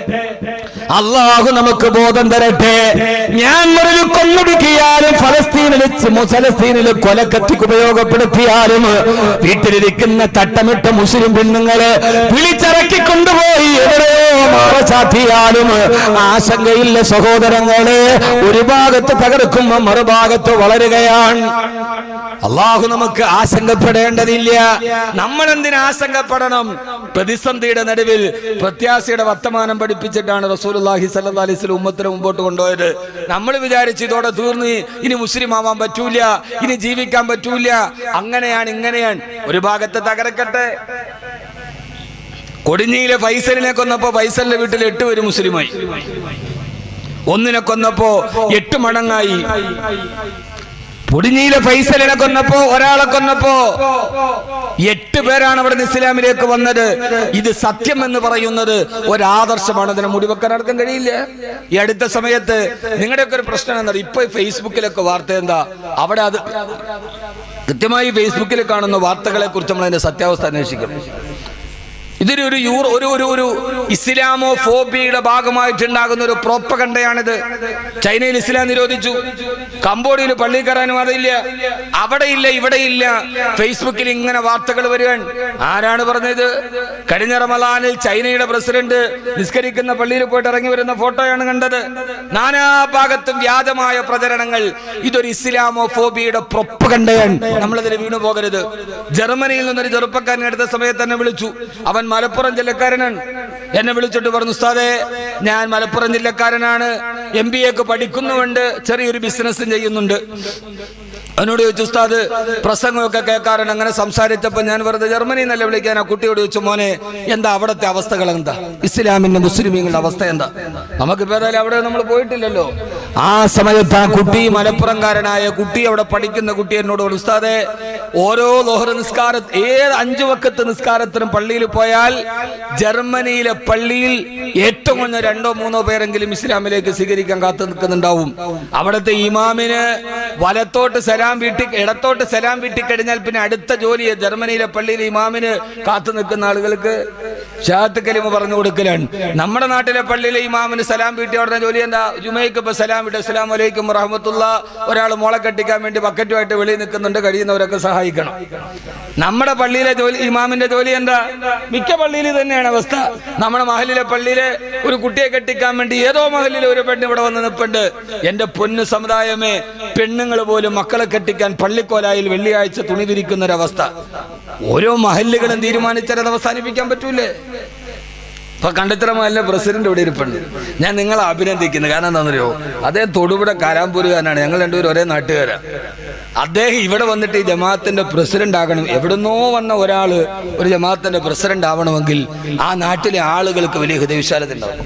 അള്ളാഹു നമുക്ക് ബോധം തരട്ടെ മ്യാൻമറിൽ കൊന്നൊടുക്കിയാലും ഫലസ്തീനിൽ ഫലസ്തീനിൽ കൊലക്കത്തിക്ക് ഉപയോഗപ്പെടുത്തിയാലും വീട്ടിലിരിക്കുന്ന തട്ടമിട്ട മുസ്ലിം പെണ്ണുങ്ങളെ വിളിച്ചിറക്കി കൊണ്ടുപോയി എവിടെയോ മാറച്ചാത്തിയാലും ആശങ്കയില്ല സഹോദരങ്ങളെ ഒരു ഭാഗത്ത് തകർക്കുമ്പോ മറുഭാഗത്ത് വളരുകയാണ് അള്ളാഹു നമുക്ക് ആശങ്കപ്പെടേണ്ടതില്ല നമ്മൾ എന്തിനാ ആശങ്കപ്പെടണം പ്രതിസന്ധിയുടെ നടുവിൽ പ്രത്യാശയുടെ വർത്തമാനം പഠിപ്പിച്ചിട്ടാണ് റസൂലുള്ളാഹി സല്ലല്ലാഹു അലൈഹി വസല്ലം ഉമ്മത്തിനെ മുമ്പോട്ട് കൊണ്ടുപോയത് നമ്മൾ വിചാരിച്ചു ഇതോടെ തീർന്ന് ഇനി മുസ്ലിം ആവാൻ പറ്റൂല ഇനി ജീവിക്കാൻ പറ്റൂല അങ്ങനെയാണ് ഇങ്ങനെയാണ് ഒരു ഭാഗത്ത് തകർക്കട്ടെ കൊടിഞ്ഞിയിലെ ഫൈസലിനെ കൊന്നപ്പോ ഫൈസലിന്റെ വീട്ടിൽ എട്ട് പേര് മുസ്ലിമായി ഒന്നിനെ കൊന്നപ്പോ എട്ട് മടങ്ങായി പൊടിഞ്ഞിയിലെ ഫൈസലിനെ കൊന്നപ്പോ ഒരാളെ കൊന്നപ്പോ എട്ട് പേരാണ് അവിടെ ഇസ്ലാമിലേക്ക് വന്നത് ഇത് സത്യം എന്ന് പറയുന്നത് ഒരാദർശമാണ് അതിനെ മുടിവെക്കാൻ ആർക്കും കഴിയില്ല ഈ അടുത്ത സമയത്ത് നിങ്ങളുടെയൊക്കെ ഒരു പ്രശ്നം എന്താ ഇപ്പൊ ഫേസ്ബുക്കിലൊക്കെ വാർത്ത എന്താ അവിടെ അത് കൃത്യമായി ഫേസ്ബുക്കിൽ കാണുന്ന വാർത്തകളെ കുറിച്ച് നമ്മൾ അതിന്റെ സത്യാവസ്ഥ അന്വേഷിക്കണം ഇതൊരു ഒരു യൂറ ഒരു ഒരു ഒരു ഇസ്ലാമോ ഫോബിയുടെ ഭാഗമായിട്ടുണ്ടാകുന്ന ഒരു പ്രോപ്പകണ്ടയാണിത് ചൈനയിൽ ഇസ്ലാം നിരോധിച്ചു കംബോഡിയയിൽ പള്ളി കയറാനും അതില്ല അവിടെ ഇല്ല ഇവിടെ ഇല്ല ഫേസ്ബുക്കിൽ ഇങ്ങനെ വാർത്തകൾ വരികയാണ് ആരാണ് പറഞ്ഞത് കഴിഞ്ഞ റമലാനിൽ ചൈനയുടെ പ്രസിഡന്റ് നിസ്കരിക്കുന്ന പള്ളിയിൽ പോയിട്ട് ഇറങ്ങി വരുന്ന ഫോട്ടോയാണ് കണ്ടത് നാനാ ഭാഗത്തും വ്യാജമായ പ്രചരണങ്ങൾ ഇതൊരു ഇസ്ലാമോ ഫോബിയുടെ പ്രൊപ്പകണ്ടയാണ് നമ്മളതിന് വീണു പോകരുത് ജർമ്മനിയിൽ നിന്നൊരു ചെറുപ്പക്കാരൻ എടുത്ത സമയത്ത് തന്നെ വിളിച്ചു അവൻ മലപ്പുറം ജില്ലക്കാരനാണ് എന്നെ വിളിച്ചിട്ട് പറഞ്ഞു ഉസ്താദേ ഞാൻ മലപ്പുറം ജില്ലക്കാരനാണ് എം ബി എക്ക് പഠിക്കുന്നുണ്ട് ചെറിയൊരു ബിസിനസ്സും ചെയ്യുന്നുണ്ട് അവനോട് ചോദിച്ചു ഉസ്താദ് പ്രസംഗമൊക്കെ കേൾക്കാറുണ്ട് അങ്ങനെ സംസാരിച്ചപ്പോൾ ഞാൻ വെറുതെ ജർമ്മനി എന്നല്ല വിളിക്കാൻ ആ കുട്ടിയോട് ചോദിച്ചു മോനെ എന്താ അവിടുത്തെ അവസ്ഥകൾ എന്താ ഇസ്ലാമിന്റെ മുസ്ലിമീങ്ങളുടെ അവസ്ഥ എന്താ നമുക്ക് ഏതായാലും അവിടെ നമ്മൾ പോയിട്ടില്ലല്ലോ ആ സമയത്ത് ആ കുട്ടി മലപ്പുറംകാരനായ കുട്ടി അവിടെ പഠിക്കുന്ന കുട്ടി എന്നോട് പറഞ്ഞു ഉസ്താദെ ഓരോ ലോഹർ നിസ്കാര ഏത് അഞ്ചു വക്കത്ത് നിസ്കാരത്തിനും പള്ളിയിൽ പോയാൽ ജർമ്മനിയിലെ പള്ളിയിൽ ഏറ്റവും കുറഞ്ഞ രണ്ടോ മൂന്നോ പേരെങ്കിലും ഇസ്ലാമിലേക്ക് സ്വീകരിക്കാൻ കാത്തു നിൽക്കുന്നുണ്ടാവും അവിടുത്തെ ഇമാമിന് വലത്തോട്ട് സലാം വീട്ടി ഇടത്തോട്ട് സലാം വീട്ടി കഴിഞ്ഞാൽ പിന്നെ അടുത്ത ജോലി ജർമ്മനിയിലെ പള്ളിയിൽ ഇമാമിന് കാത്തു നിൽക്കുന്ന ആളുകൾക്ക് ഷാത്ത് കലിമ പറഞ്ഞു കൊടുക്കലാണ് നമ്മുടെ നാട്ടിലെ പള്ളിയിലെ ഇമാമിന് സലാം വീട്ടി ഉടനെ ജോലി എന്താ ജുമയ്ക്ക് ഇപ്പൊ സലാം വിട്ട് അസ്സലാം വലൈക്കും റഹ്മത്തുള്ള ഒരാൾ മോളെ കെട്ടിക്കാൻ വേണ്ടി ബക്കറ്റുമായിട്ട് വെളിയിൽ നിൽക്കുന്നുണ്ട് കഴിയുന്നവരൊക്കെ സഹായിക്കണം നമ്മുടെ പള്ളിയിലെ ജോലി ഇമാമിന്റെ ജോലി എന്താ മിക്ക പള്ളിയിൽ തന്നെയാണ് അവസ്ഥ നമ്മുടെ മഹലിലെ പള്ളിയിലെ ഒരു കുട്ടിയെ കെട്ടിക്കാൻ വേണ്ടി ഏതോ മഹലിലെ ഒരു പെണ്ണ് ഇവിടെ വന്ന് നിൽപ്പുണ്ട് എന്റെ പൊന്നു സമുദായമേ പെണ്ണുങ്ങൾ പോലും മക്കളെ കെട്ടിക്കാൻ പള്ളിക്കോലായിൽ വെള്ളിയാഴ്ച തുണി വിരിക്കുന്ന ഒരവസ്ഥ ഓരോ മഹല്ലുകളും തീരുമാനിച്ചാൽ അത് അവസാനിപ്പിക്കാൻ പറ്റൂലേ ഇപ്പൊ കണ്ടിത്തറ മഹലിലെ പ്രസിഡന്റ് ഇവിടെ ഇരിപ്പുണ്ട് ഞാൻ നിങ്ങളെ അഭിനന്ദിക്കുന്നു കാരണം എന്താണെന്നറിയോ അദ്ദേഹം തൊടുപുഴ കാരാമ്പൂരുകാരനാണ് ഞങ്ങൾ രണ്ടുപേരും ഒരേ നാട്ടുകാരാ അദ്ദേഹം ഇവിടെ വന്നിട്ട് ഈ ജമാഅത്തിന്റെ പ്രസിഡന്റ് ആകണം എവിടുന്നോ വന്ന ഒരാള് ഒരു ജമാഅത്തിന്റെ പ്രസിഡന്റ് ആവണമെങ്കിൽ ആ നാട്ടിലെ ആളുകൾക്ക് വലിയ ഹൃദയവിശാലത ഉണ്ടാവും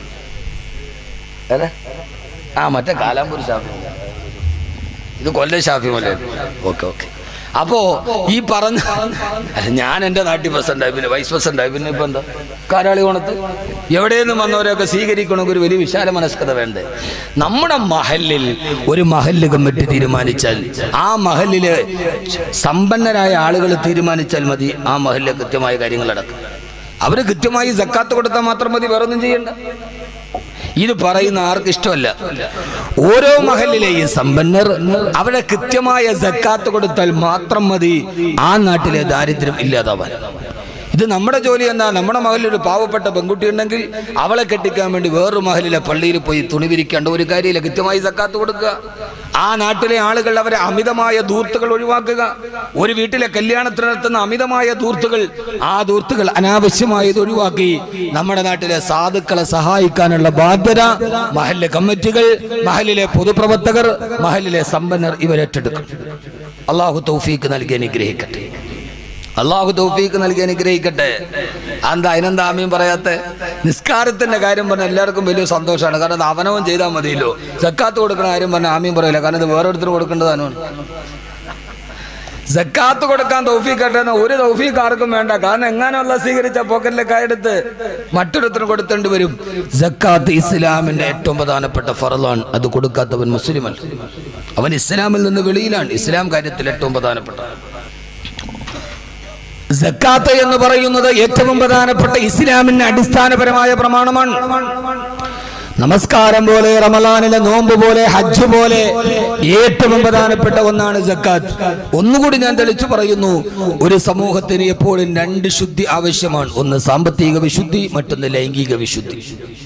ഏതാ? ആ മറ്റേ കാലാമ്പൂർ ഷാഫി ഇത് കൊല്ലം ഷാഫി പോലെ ഓക്കെ ഓക്കെ അപ്പോ ഈ പറഞ്ഞ അല്ല ഞാൻ എന്റെ നാട്ടിൽ പ്രസിഡന്റ് ആയി പിന്നെ വൈസ് പ്രസിഡന്റ് ആയി പിന്നെ ഇപ്പൊ എന്താ കാരാളി ഓണത്ത് എവിടെ നിന്ന് വന്നവരെയൊക്കെ സ്വീകരിക്കണമെങ്കിൽ ഒരു വലിയ വിശാല മനസ്കത വേണ്ടേ നമ്മുടെ മഹലിൽ ഒരു മഹല്ല് കമ്മിറ്റി തീരുമാനിച്ചാൽ ആ മഹലില് സമ്പന്നരായ ആളുകൾ തീരുമാനിച്ചാൽ മതി ആ മഹലിലെ കൃത്യമായ കാര്യങ്ങൾ നടക്കും അവര് കൃത്യമായി സക്കാത്ത് കൊടുത്താൽ മാത്രം മതി വേറൊന്നും ചെയ്യണ്ട ഇത് പറയുന്ന ആർക്കും ഇഷ്ടമല്ല ഓരോ മഹലിലെയും സമ്പന്നർ അവിടെ കൃത്യമായ സക്കാത്ത് കൊടുത്താൽ മാത്രം മതി ആ നാട്ടിലെ ദാരിദ്ര്യം ഇല്ലാതാവാൻ ഇത് നമ്മുടെ ജോലി എന്താ നമ്മുടെ മഹലിൽ ഒരു പാവപ്പെട്ട പെൺകുട്ടി ഉണ്ടെങ്കിൽ അവളെ കെട്ടിക്കാൻ വേണ്ടി വേറൊരു മഹലിലെ പള്ളിയിൽ പോയി തുണി വിരിക്കേണ്ട ഒരു കാര്യമില്ല കൃത്യമായി സക്കാത്ത് കൊടുക്കുക ആ നാട്ടിലെ ആളുകൾ അവരെ അമിതമായ ദൂർത്തുകൾ ഒഴിവാക്കുക ഒരു വീട്ടിലെ കല്യാണത്തിന് നടത്തുന്ന അമിതമായ ദൂർത്തുകൾ ആ ദൂർത്തുകൾ അനാവശ്യമായത് ഒഴിവാക്കി നമ്മുടെ നാട്ടിലെ സാധുക്കളെ സഹായിക്കാനുള്ള ബാധ്യത മഹല്ല് കമ്മിറ്റികൾ മഹലിലെ പൊതുപ്രവർത്തകർ മഹലിലെ സമ്പന്നർ ഇവരേറ്റെടുക്കും അള്ളാഹു തൗഫീക്ക് നൽകി അനുഗ്രഹിക്കട്ടെ അള്ളാഹു തൗഫീക്ക് നൽകി അനുഗ്രഹിക്കട്ടെ എന്താ അതിനെന്താ ആമീൻ പറയാത്ത നിസ്കാരത്തിന്റെ കാര്യം പറഞ്ഞാൽ എല്ലാവർക്കും വലിയ സന്തോഷമാണ് കാരണം അത് അവനവൻ ചെയ്താൽ മതിയല്ലോ സക്കാത്ത് കൊടുക്കുന്ന കാര്യം പറഞ്ഞാൽ ആമീൻ പറയില്ല കാരണം ഇത് വേറൊരുത്തർ കൊടുക്കേണ്ടതാണ് സക്കാത്ത് കൊടുക്കാൻ തൗഫീഖ് കട്ടെന്ന ഒരു തൗഫീഖ് ആർക്കും വേണ്ട കാരണം എങ്ങാനുള്ള സ്വീകരിച്ച പോക്കറ്റിലേക്ക് എടുത്ത് മറ്റൊരുത്തരും കൊടുത്തേണ്ടി വരും സക്കാത്ത് ഇസ്ലാമിന്റെ ഏറ്റവും പ്രധാനപ്പെട്ട ഫറലാണ് അത് കൊടുക്കാത്തവൻ മുസ്ലിമല്ല അവൻ ഇസ്ലാമിൽ നിന്ന് വെളിയിലാണ് ഇസ്ലാം കാര്യത്തിൽ ഏറ്റവും പ്രധാനപ്പെട്ട സക്കാത്ത് എന്ന് പറയുന്നത് ഏറ്റവും പ്രധാനപ്പെട്ട ഇസ്ലാമിന് അടിസ്ഥാനപരമായ പ്രമാണമാണ് നമസ്കാരം പോലെ റമലാനിലെ നോമ്പ് പോലെ ഹജ്ജ് പോലെ ഏറ്റവും പ്രധാനപ്പെട്ട ഒന്നാണ് സക്കാത്ത് ഒന്നുകൂടി ഞാൻ തെളിച്ചു പറയുന്നു ഒരു സമൂഹത്തിന് എപ്പോഴും രണ്ട് ശുദ്ധി ആവശ്യമാണ് ഒന്ന് സാമ്പത്തിക വിശുദ്ധി മറ്റൊന്ന് ലൈംഗിക വിശുദ്ധി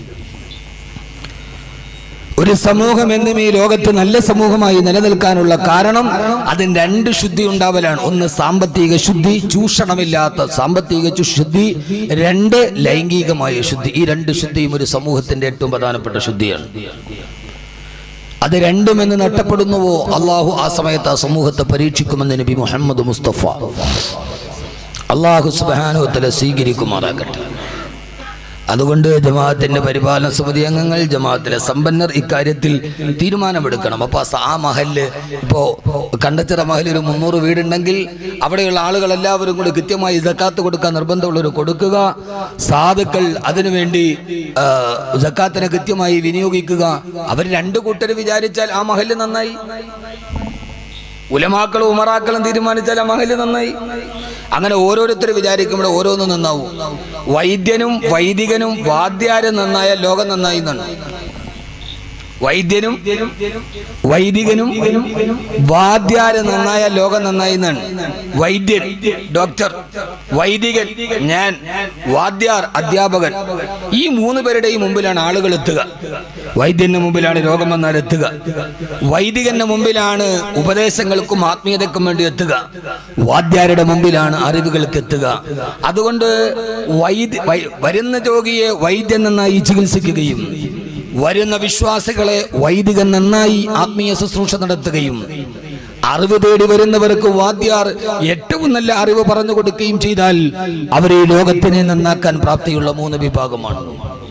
ഒരു സമൂഹം എന്നും ഈ ലോകത്ത് നല്ല സമൂഹമായി നിലനിൽക്കാനുള്ള കാരണം അതിന് രണ്ട് ശുദ്ധി ഉണ്ടാവലാണ് ഒന്ന് സാമ്പത്തിക ശുദ്ധി ചൂഷണമില്ലാത്ത സാമ്പത്തിക ചു- ശുദ്ധി രണ്ട് ലൈംഗികമായ ശുദ്ധി ഈ രണ്ട് ശുദ്ധിയും ഒരു സമൂഹത്തിന്റെ ഏറ്റവും പ്രധാനപ്പെട്ട ശുദ്ധിയാണ് അത് രണ്ടും എന്ന് നഷ്ടപ്പെടുന്നുവോ അള്ളാഹു ആ സമയത്ത് ആ സമൂഹത്തെ പരീക്ഷിക്കുമെന്ന് നബി മുഹമ്മദ് മുസ്തഫ അള്ളാഹു സുബാനുവത്തല സ്വീകരിക്കുമാറാകട്ടെ അതുകൊണ്ട് ജമാഅത്തിന്റെ പരിപാലന സമിതി അംഗങ്ങൾ ജമാഅത്തിലെ സമ്പന്നർ ഇക്കാര്യത്തിൽ തീരുമാനമെടുക്കണം അപ്പൊ സ- ആ മഹല് ഇപ്പോ കണ്ടച്ചിറ മഹലിൽ ഒരു മുന്നൂറ് വീടുണ്ടെങ്കിൽ അവിടെയുള്ള ആളുകൾ എല്ലാവരും കൂടി കൃത്യമായി ജക്കാത്ത് കൊടുക്കാൻ നിർബന്ധമുള്ളവർ കൊടുക്കുക സാധുക്കൾ അതിനുവേണ്ടി ആ, ജക്കാത്തിനെ കൃത്യമായി വിനിയോഗിക്കുക അവർ രണ്ടു കൂട്ടർ വിചാരിച്ചാൽ ആ മഹല് നന്നായി ഉലമാക്കളും ഉമറാക്കളും തീരുമാനിച്ചാൽ ആ മഹല് നന്നായി അങ്ങനെ ഓരോരുത്തർ വിചാരിക്കുമ്പോൾ ഓരോന്നും നന്നാവും വൈദ്യനും വൈദികനും വാദ്യാരും നന്നായാൽ ലോകം നന്നായി എന്നാണ് വൈദ്യനും വൈദികനും വാദ്യാര് നന്നായ ലോകം നന്നായി എന്നാണ് വൈദ്യൻ ഡോക്ടർ വൈദികൻ ഞാൻ വാദ്യാർ അധ്യാപകൻ ഈ മൂന്ന് പേരുടെയും മുമ്പിലാണ് ആളുകൾ എത്തുക വൈദ്യന്റെ മുമ്പിലാണ് രോഗം വന്നാൽ എത്തുക വൈദികന്റെ മുമ്പിലാണ് ഉപദേശങ്ങൾക്കും ആത്മീയതയ്ക്കും വേണ്ടി എത്തുക വാദ്യാരുടെ മുമ്പിലാണ് അറിവുകൾക്ക് എത്തുക അതുകൊണ്ട് വൈദ്യ വൈ- വരുന്ന രോഗിയെ വൈദ്യൻ നന്നായി ചികിത്സിക്കുകയും വരുന്ന വിശ്വാസികളെ വൈദികൻ നന്നായി ആത്മീയ ശുശ്രൂഷ നടത്തുകയും അറിവ് തേടി വരുന്നവർക്ക് വാദ്യാർ ഏറ്റവും നല്ല അറിവ് പറഞ്ഞു കൊടുക്കുകയും ചെയ്താൽ അവർ ഈ ലോകത്തിനെ നന്നാക്കാൻ പ്രാപ്തിയുള്ള മൂന്ന് വിഭാഗമാണ്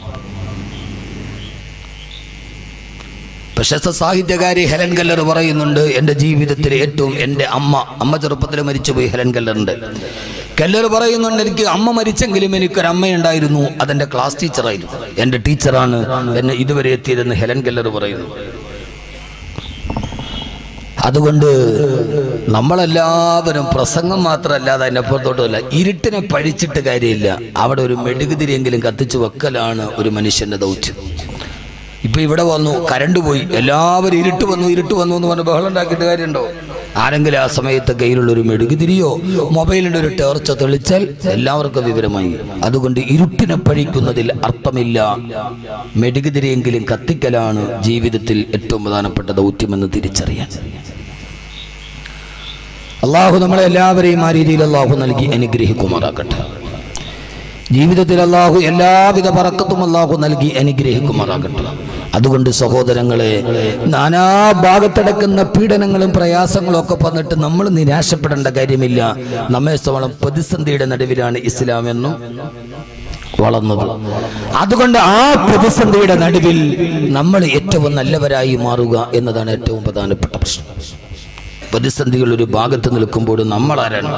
പ്രശസ്ത സാഹിത്യകാരി ഹെലൻ കല്ലർ പറയുന്നുണ്ട് എൻ്റെ ജീവിതത്തിൽ ഏറ്റവും എൻ്റെ അമ്മ അമ്മ ചെറുപ്പത്തിൽ മരിച്ചുപോയി ഹെലൻ കല്ലറിൻ്റെ കല്ലർ പറയുന്നുണ്ട് എനിക്ക് അമ്മ മരിച്ചെങ്കിലും എനിക്കൊരു അമ്മയുണ്ടായിരുന്നു അതെൻ്റെ ക്ലാസ് ടീച്ചറായിരുന്നു എൻ്റെ ടീച്ചറാണ് എന്നെ ഇതുവരെ എത്തിയതെന്ന് ഹെലൻ കല്ലർ പറയുന്നു അതുകൊണ്ട് നമ്മളെല്ലാവരും പ്രസംഗം മാത്രമല്ലാതെ അതിൻ്റെ അപ്പുറത്തോട്ടുമല്ല ഇരുട്ടിനെ പഴിച്ചിട്ട് കാര്യമില്ല അവിടെ ഒരു മെഴുകുതിരിയെങ്കിലും കത്തിച്ചു വെക്കലാണ് ഒരു മനുഷ്യന്റെ ദൗത്യം ഇപ്പൊ ഇവിടെ വന്നു കരണ്ട് പോയി എല്ലാവരും ഇരുട്ട് വന്നു ഇരുട്ട് വന്നു എന്ന് പറഞ്ഞ് ബഹളം ഉണ്ടാക്കിയിട്ട് കാര്യമുണ്ടോ ആരെങ്കിലും ആ സമയത്ത് കയ്യിലുള്ള ഒരു മെഴുകുതിരിയോ മൊബൈലിന്റെ ഒരു ടേർച്ച തെളിച്ചാൽ എല്ലാവർക്കും വിവരമായി അതുകൊണ്ട് ഇരുട്ടിനെ പഴിക്കുന്നതിൽ അർത്ഥമില്ല മെഴുകുതിരിയെങ്കിലും കത്തിക്കലാണ് ജീവിതത്തിൽ ഏറ്റവും പ്രധാനപ്പെട്ട ദൗത്യമെന്ന് തിരിച്ചറിയാൻ അള്ളാഹു നമ്മളെ എല്ലാവരെയും ആ രീതിയിൽ അള്ളാഹു നൽകി അനുഗ്രഹിക്കുമാറാക്കട്ടെ ജീവിതത്തിൽ അള്ളാഹു എല്ലാവിധ പറക്കത്തും അള്ളാഹു നൽകി അനുഗ്രഹിക്കുമാറാകട്ടെ അതുകൊണ്ട് സഹോദരങ്ങളെ നാനാ ഭാഗത്തടക്കുന്ന പീഡനങ്ങളും പ്രയാസങ്ങളും ഒക്കെ വന്നിട്ട് നമ്മൾ നിരാശപ്പെടേണ്ട കാര്യമില്ല നമ്മെ സംബന്ധം പ്രതിസന്ധിയുടെ നടുവിലാണ് ഇസ്ലാം എന്നും വളർന്നത് അതുകൊണ്ട് ആ പ്രതിസന്ധിയുടെ നടുവിൽ നമ്മൾ ഏറ്റവും നല്ലവരായി മാറുക എന്നതാണ് ഏറ്റവും പ്രധാനപ്പെട്ട പ്രശ്നം പ്രതിസന്ധികൾ ഒരു ഭാഗത്ത് നിൽക്കുമ്പോൾ നമ്മൾ ആരാണ്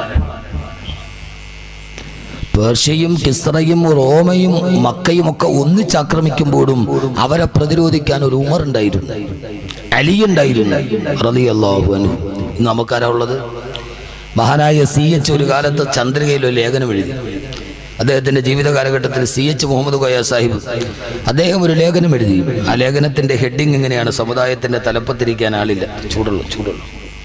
പേർഷ്യയും കിസ്രയും റോമയും മക്കയും ഒക്കെ ഒന്നിച്ചാക്രമിക്കുമ്പോഴും അവരെ പ്രതിരോധിക്കാൻ ഒരു ഉമർ ഉണ്ടായിരുന്നു അലി ഉണ്ടായിരുന്നു റളിയല്ലാഹു അൻഹു ഇന്ന് നമുക്കാരാ ഉള്ളത് മഹാനായ സി എച്ച് ഒരു കാലത്ത് ചന്ദ്രികയിൽ ഒരു ലേഖനം എഴുതി അദ്ദേഹത്തിന്റെ ജീവിത കാലഘട്ടത്തിൽ സി എച്ച് മുഹമ്മദ് കോയ സാഹിബ് അദ്ദേഹം ഒരു ലേഖനം എഴുതി ആ ലേഖനത്തിന്റെ ഹെഡിങ് ഇങ്ങനെയാണ് സമുദായത്തിന്റെ തലപ്പത്തിരിക്കാൻ ആളില്ല ചൂടുള്ളൂ ചൂടുള്ളൂ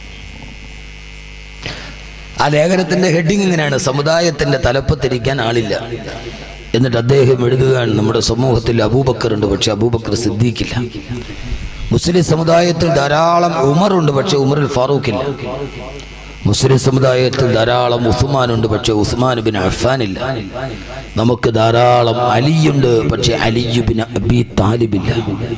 ആ ലേഖനത്തിന്റെ ഹെഡിങ് ഇങ്ങനെയാണ് സമുദായത്തിന്റെ തലപ്പത്തിരിക്കാൻ ആളില്ല എന്നിട്ട് അദ്ദേഹം എഴുതുകയാണ് നമ്മുടെ സമൂഹത്തിൽ അബൂബക്കർ ഉണ്ട് പക്ഷെ അബൂബക്കർ സിദ്ദീഖില്ല മുസ്ലിം സമുദായത്തിൽ ധാരാളം ഉമറുണ്ട് പക്ഷെ ഉമറിൽ ഫാറൂഖില്ല മുസ്ലിം സമുദായത്തിൽ ധാരാളം ഉസ്മാനുണ്ട് പക്ഷെ ഉസ്മാൻ ബിൻ അഫാനില്ല നമുക്ക് ധാരാളം അലിയുണ്ട് പക്ഷെ അലിയുബിൻ അബി താലിബില്ല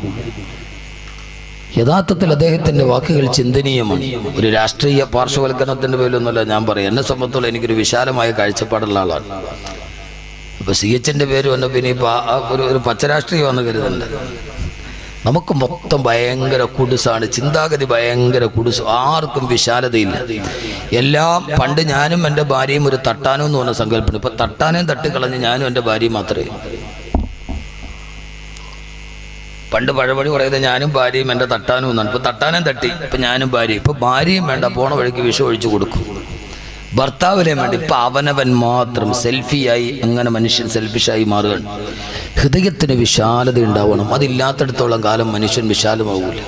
യഥാർത്ഥത്തിൽ അദ്ദേഹത്തിന്റെ വാക്കുകൾ ചിന്തനീയമാണ് ഒരു രാഷ്ട്രീയ പാർശ്വവൽക്കരണത്തിന്റെ പേരിലൊന്നുമല്ല ഞാൻ പറയാം എന്നെ സംബന്ധിച്ചോളം എനിക്കൊരു വിശാലമായ കാഴ്ചപ്പാടുള്ള ആളാണ് അപ്പൊ സി എച്ചിന്റെ പേര് വന്ന പിന്നെ ഇപ്പൊ ആ- ആ ഒരു ഒരു പച്ചരാഷ്ട്രീയമാണെന്ന് കരുതുന്നുണ്ട് നമുക്ക് മൊത്തം ഭയങ്കര കുടുസാണ് ചിന്താഗതി ഭയങ്കര കുടുസ് ആർക്കും വിശാലതയില്ല എല്ലാം പണ്ട് ഞാനും എൻ്റെ ഭാര്യയും ഒരു തട്ടാനും എന്ന് പറഞ്ഞ സങ്കല്പം ഇപ്പൊ തട്ടാനേം തട്ടിക്കളഞ്ഞ് ഞാനും എൻ്റെ ഭാര്യയും മാത്രമേ പണ്ട് പഴമൊഴി പറയുന്നത് ഞാനും ഭാര്യയും എൻ്റെ തട്ടാനും എന്നാണ് ഇപ്പൊ തട്ടാനും തട്ടി ഇപ്പൊ ഞാനും ഭാര്യയും ഇപ്പൊ ഭാര്യയും വേണ്ട പോണ വഴിക്ക് വിഷം ഒഴിച്ചു കൊടുക്കും ഭർത്താവിനെ വേണ്ടി ഇപ്പൊ അവനവൻ മാത്രം സെൽഫിയായി അങ്ങനെ മനുഷ്യൻ സെൽഫിഷായി മാറുകയാണ് ഹൃദയത്തിന് വിശാലത ഉണ്ടാവണം അതില്ലാത്തടത്തോളം കാലം മനുഷ്യൻ വിശാലമാവൂല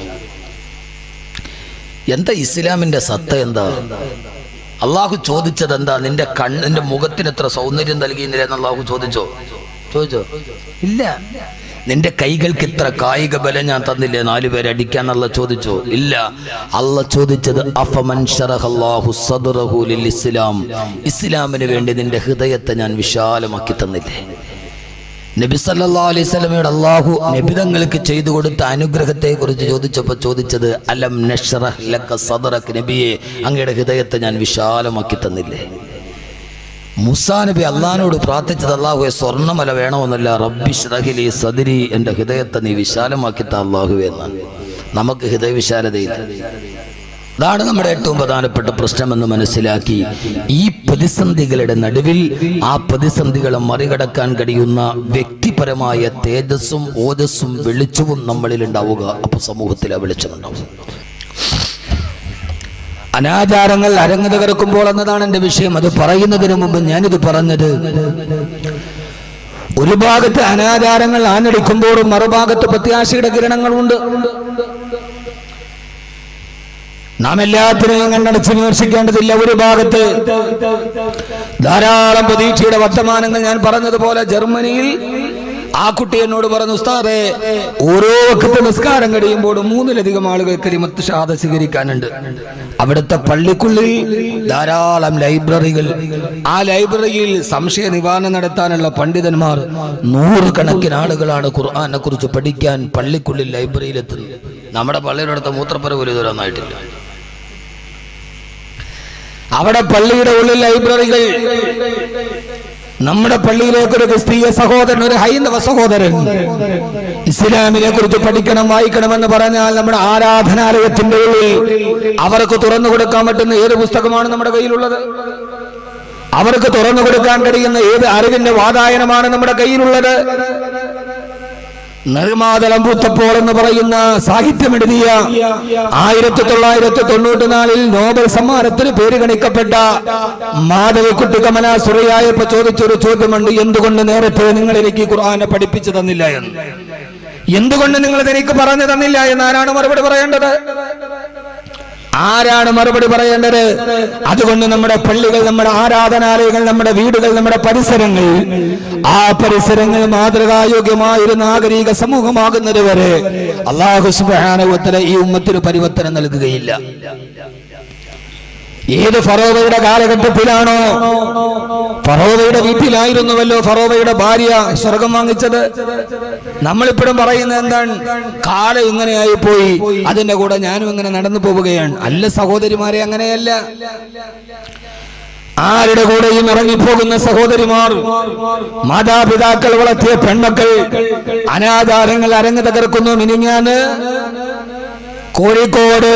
എന്താ ഇസ്ലാമിന്റെ സത്ത എന്താ അള്ളാഹു ചോദിച്ചത് എന്താ നിന്റെ കണ്ണിന്റെ മുഖത്തിന് എത്ര സൗന്ദര്യം നൽകിയില്ല എന്ന് അള്ളാഹു ചോദിച്ചോ ചോദിച്ചോ ഇല്ല നിന്റെ കൈകൾക്ക് ഇത്ര കായിക ബലം ഞാൻ തന്നില്ലേ നാലു പേരെ അടിക്കാന്നുള്ള ചോദിച്ചോ ഇല്ല അല്ല ചോദിച്ചത് അഫമൻ ശറഹല്ലാഹു സദറഹു ലിൽ ഇസ്ലാം ഇസ്ലാമിന് വേണ്ടി നിന്റെ ഹൃദയത്തെ ഞാൻ വിശാലമാക്കി തന്നില്ലേ നബി സല്ലല്ലാഹു അലൈഹി സ്വലമയോട് അള്ളാഹു നബിതങ്ങൾക്ക് ചെയ്തു കൊടുത്ത അനുഗ്രഹത്തെ കുറിച്ച് ചോദിച്ചപ്പോൾ ചോദിച്ചത് അലം നഷ്റഹ് ലക സദറക് നബിയെ അങ്ങയുടെ ഹൃദയത്തെ ഞാൻ വിശാലമാക്കി തന്നില്ലേ മുസാ നബി അള്ളഹാനോട് പ്രാർത്ഥിച്ചത് അള്ളാഹുവെ സ്വർണ്ണമല വേണമെന്നല്ല റബ്ബി ഷ്റഹിലി സദരി എൻ്റെ ഹൃദയത്തെ നീ വിശാലമാക്കി താ അള്ളാഹുവെ എന്നാണ് നമുക്ക് ഹൃദയ വിശാലതയില്ല അതാണ് നമ്മുടെ ഏറ്റവും പ്രധാനപ്പെട്ട പ്രശ്നമെന്ന് മനസ്സിലാക്കി ഈ പ്രതിസന്ധികളുടെ നടുവിൽ ആ പ്രതിസന്ധികളെ മറികടക്കാൻ കഴിയുന്ന വ്യക്തിപരമായ തേജസ്സും ഓജസ്സും വെളിച്ചവും നമ്മളിൽ ഉണ്ടാവുക അപ്പോൾ സമൂഹത്തിൽ ആ വെളിച്ചമുണ്ടാവും അനാചാരങ്ങൾ അരങ്ങ് തകർക്കുമ്പോൾ എന്നതാണ് എൻ്റെ വിഷയം അത് പറയുന്നതിന് മുമ്പ് ഞാനിത് പറഞ്ഞത് ഒരു ഭാഗത്ത് അനാചാരങ്ങൾ ആഞ്ഞടിക്കുമ്പോഴും മറുഭാഗത്ത് പ്രത്യാശയുടെ കിരണങ്ങളുണ്ട് നാം എല്ലാത്തിനെയും കണ്ണടച്ച് വിമർശിക്കേണ്ടതില്ല ഒരു ഭാഗത്ത് ധാരാളം പ്രതീക്ഷയുടെ വർത്തമാനങ്ങൾ ഞാൻ പറഞ്ഞതുപോലെ ജർമ്മനിയിൽ ആ കുട്ടി എന്നോട് പറഞ്ഞു ഉസ്താദെ ഓരോ വക്കത്ത് നിസ്കാരം കഴിയുമ്പോഴും മൂന്നിലധികം ആളുകൾ കരിമത്ത് ഷാദ സ്വീകരിക്കാനുണ്ട് അവിടുത്തെ പള്ളിക്കുള്ളിൽ ധാരാളം ലൈബ്രറികൾ ആ ലൈബ്രറിയിൽ സംശയ നിവാരണം നടത്താനുള്ള പണ്ഡിതന്മാർ നൂറുകണക്കിന് ആളുകളാണ് ഖുർആനെ കുറിച്ച് പഠിക്കാൻ പള്ളിക്കുള്ളിൽ ലൈബ്രറിയിൽ എത്തുന്നത് നമ്മുടെ പള്ളിയുടെ അടുത്ത മൂത്രപ്പര പോലും ഇതുവരെ ഒന്നായിട്ടില്ല അവിടെ പള്ളിയുടെ ഉള്ളിൽ ലൈബ്രറികൾ നമ്മുടെ പള്ളിയിലേക്ക് ഒരു ക്രിസ്തീയ സഹോദരൻ ഒരു ഹൈന്ദവ സഹോദരൻ ഇസ്ലാമിനെ കുറിച്ച് പഠിക്കണം വായിക്കണമെന്ന് പറഞ്ഞാൽ നമ്മുടെ ആരാധനാലയത്തിന്റെ ഉള്ളിൽ അവർക്ക് തുറന്നു കൊടുക്കാൻ പറ്റുന്ന ഏത് പുസ്തകമാണ് നമ്മുടെ കയ്യിലുള്ളത് അവർക്ക് തുറന്നു കൊടുക്കാൻ കഴിയുന്ന ഏത് അറിവിന്റെ വാതായനമാണ് നമ്മുടെ കയ്യിലുള്ളത് നിർമാതളം പൂത്തപ്പോൾ എന്ന് പറയുന്ന സാഹിത്യം എഴുതിയ ആയിരത്തി തൊള്ളായിരത്തി തൊണ്ണൂറ്റി നാലിൽ നോബൽ സമ്മാനത്തിന് പേര് ഗണിക്കപ്പെട്ട മാധവിക്കുട്ടി കമല സുറയായപ്പോ ചോദിച്ചൊരു ചോദ്യമുണ്ട് എന്തുകൊണ്ട് നേരത്തെ നിങ്ങൾ എനിക്ക് ഖുർആനെ പഠിപ്പിച്ചു തന്നില്ല എന്ന് എന്തുകൊണ്ട് നിങ്ങൾ ഇത് എനിക്ക് പറഞ്ഞു തന്നില്ല എന്ന് ആരാണ് മറുപടി പറയേണ്ടത് ആരാണ് മറുപടി പറയേണ്ടത് അതുകൊണ്ട് നമ്മുടെ പള്ളികൾ നമ്മുടെ ആരാധനാലയങ്ങൾ നമ്മുടെ വീടുകൾ നമ്മുടെ പരിസരങ്ങൾ ആ പരിസരങ്ങൾ മാതൃകായോഗ്യമായ ഒരു നാഗരിക സമൂഹമാകുന്നത് വരെ അള്ളാഹു സുബാനുവത്തര ഈ ഉമ്മത്തിന് പരിവർത്തനം നൽകുകയില്ല ഏത് ഫറോവയുടെ കാലഘട്ടത്തിലാണോ ഫറോവയുടെ വീട്ടിലായിരുന്നുവല്ലോ ഫറോവയുടെ ഭാര്യ സ്വർഗം വാങ്ങിച്ചത് നമ്മളിപ്പോഴും പറയുന്നത് എന്താണ് കാലം ഇങ്ങനെയായി പോയി അതിന്റെ കൂടെ ഞാനും ഇങ്ങനെ നടന്നു പോവുകയാണ് അല്ല സഹോദരിമാരെ അങ്ങനെയല്ല ആരുടെ കൂടെയും ഇറങ്ങിപ്പോകുന്ന സഹോദരിമാർ മാതാപിതാക്കൾ വളർത്തിയ പെൺമക്കൾ അനാചാരങ്ങൾ അരങ്ങ് തകർക്കുന്നു മിനിഞ്ഞാന് കോഴിക്കോട്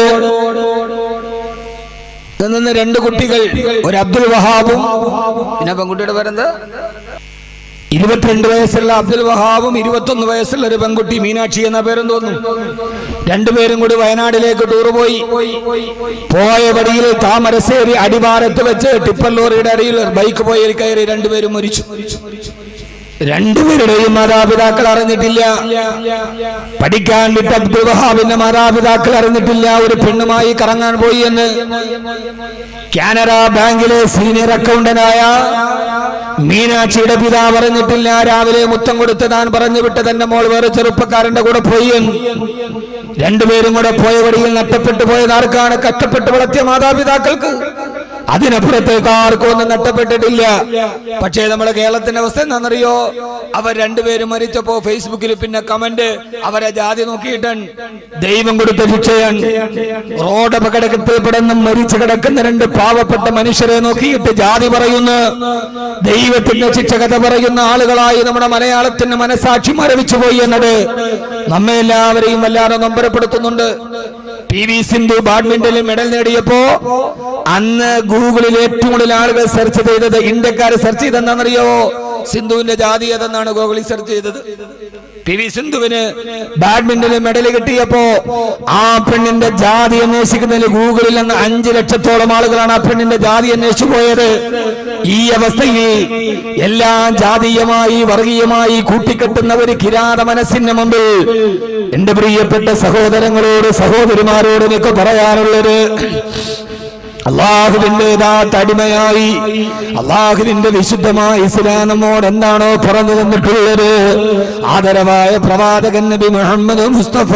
നിന്ന് രണ്ട് കുട്ടികൾ ഒരു അബ്ദുൽ വഹാബും പിന്നെ പെൺകുട്ടിയുടെ പേരെന്താ ഇരുപത്തിരണ്ട് വയസ്സുള്ള അബ്ദുൽ വഹാബും ഇരുപത്തൊന്ന് വയസ്സുള്ള ഒരു പെൺകുട്ടി മീനാക്ഷി എന്ന പേരും തോന്നുന്നു രണ്ടുപേരും കൂടി വയനാട്ടിലേക്ക് ടൂർ പോയി പോയ വഴിയിൽ താമരശ്ശേരി അടിവാരത്ത് വെച്ച് ടിപ്പർ ലോറിയുടെ അടിയിൽ ബൈക്ക് പോയി കയറി രണ്ടുപേരും മരിച്ചു രണ്ടുപേരുടെയും മാതാപിതാക്കൾ അറിഞ്ഞിട്ടില്ല പഠിക്കാൻ വിട്ട അബ്ദുൽ വഹാബിന്റെ മാതാപിതാക്കൾ അറിഞ്ഞിട്ടില്ല ഒരു പെണ്ണുമായി കറങ്ങാൻ പോയി എന്ന് കാനറ ബാങ്കിലെ സീനിയർ അക്കൗണ്ടന്റായ മീനാക്ഷിയുടെ പിതാവ് അറിഞ്ഞിട്ടില്ല രാവിലെ മുത്തം കൊടുത്ത് താൻ പറഞ്ഞു വിട്ട് തന്റെ മോൾ വേറെ ചെറുപ്പക്കാരന്റെ കൂടെ പോയി എന്ന് രണ്ടുപേരും കൂടെ പോയ വഴിയിൽ നഷ്ടപ്പെട്ടു പോയത് ആർക്കാണ് കഷ്ടപ്പെട്ട് വളർത്തിയ മാതാപിതാക്കൾക്ക് അതിനപ്പുറത്തേക്ക് ആർക്കും ഒന്നും നഷ്ടപ്പെട്ടിട്ടില്ല പക്ഷേ നമ്മുടെ കേരളത്തിന്റെ അവസ്ഥ എന്താണെന്നറിയോ അവർ രണ്ടുപേരും മരിച്ചപ്പോ ഫേസ്ബുക്കിൽ പിന്നെ കമന്റ് അവരെ ജാതി നോക്കിയിട്ടാണ് ദൈവം കൊടുത്ത ശിക്ഷയാണ് റോഡ് അപകടത്തിൽ പെടുന്ന മരിച്ചു കിടക്കുന്ന രണ്ട് പാവപ്പെട്ട മനുഷ്യരെ നോക്കിയിട്ട് ജാതി പറയുന്നു ദൈവത്തിന്റെ ശിക്ഷ കഥ പറയുന്ന ആളുകളായി നമ്മുടെ മലയാളത്തിന്റെ മനസാക്ഷി മരവിച്ചു പോയി എന്നത് നമ്മെ എല്ലാവരെയും വല്ലാതെ നൊമ്പരപ്പെടുത്തുന്നുണ്ട് പി വി സിന്ധു ബാഡ്മിന്റണിൽ മെഡൽ നേടിയപ്പോ അന്ന് ഗൂഗിളിൽ ഏറ്റവും കൂടുതൽ ആളുകൾ സെർച്ച് ചെയ്തത് ഇന്ത്യക്കാർ സെർച്ച് ചെയ്തെന്നാണെന്നറിയോ സിന്ധുവിന്റെ ജാതി ഏതെന്നാണ് ഗൂഗിളിൽ സെർച്ച് ചെയ്തത് പി വി സിന്ധുവിന് ബാഡ്മിന്റണിൽ മെഡൽ കിട്ടിയപ്പോ ആ പെണ്ണിന്റെ ജാതി അന്വേഷിക്കുന്നതിന് ഗൂഗിളിൽ നിന്ന് അഞ്ചു ലക്ഷത്തോളം ആളുകളാണ് ആ പെണ്ണിന്റെ ജാതി അന്വേഷിച്ചു പോയത് ഈ അവസ്ഥയിൽ എല്ലാം ജാതീയമായി വർഗീയമായി കൂട്ടിക്കെട്ടുന്ന ഒരു കിരാത മനസ്സിന്റെ മുമ്പിൽ എന്റെ പ്രിയപ്പെട്ട സഹോദരങ്ങളോട് സഹോദരിമാരോട് എനിക്ക് പറയാനുള്ളത് അള്ളാഹുവിൻ്റെതാത്ത അടിമയായി അള്ളാഹുവിന്റെ വിശുദ്ധമായ ഇസ്ലാം നമ്മോട് എന്താണോ പറഞ്ഞു തന്നിട്ടുള്ളത് ആദരവായ പ്രവാചകൻ നബി മുഹമ്മദ് മുസ്തഫ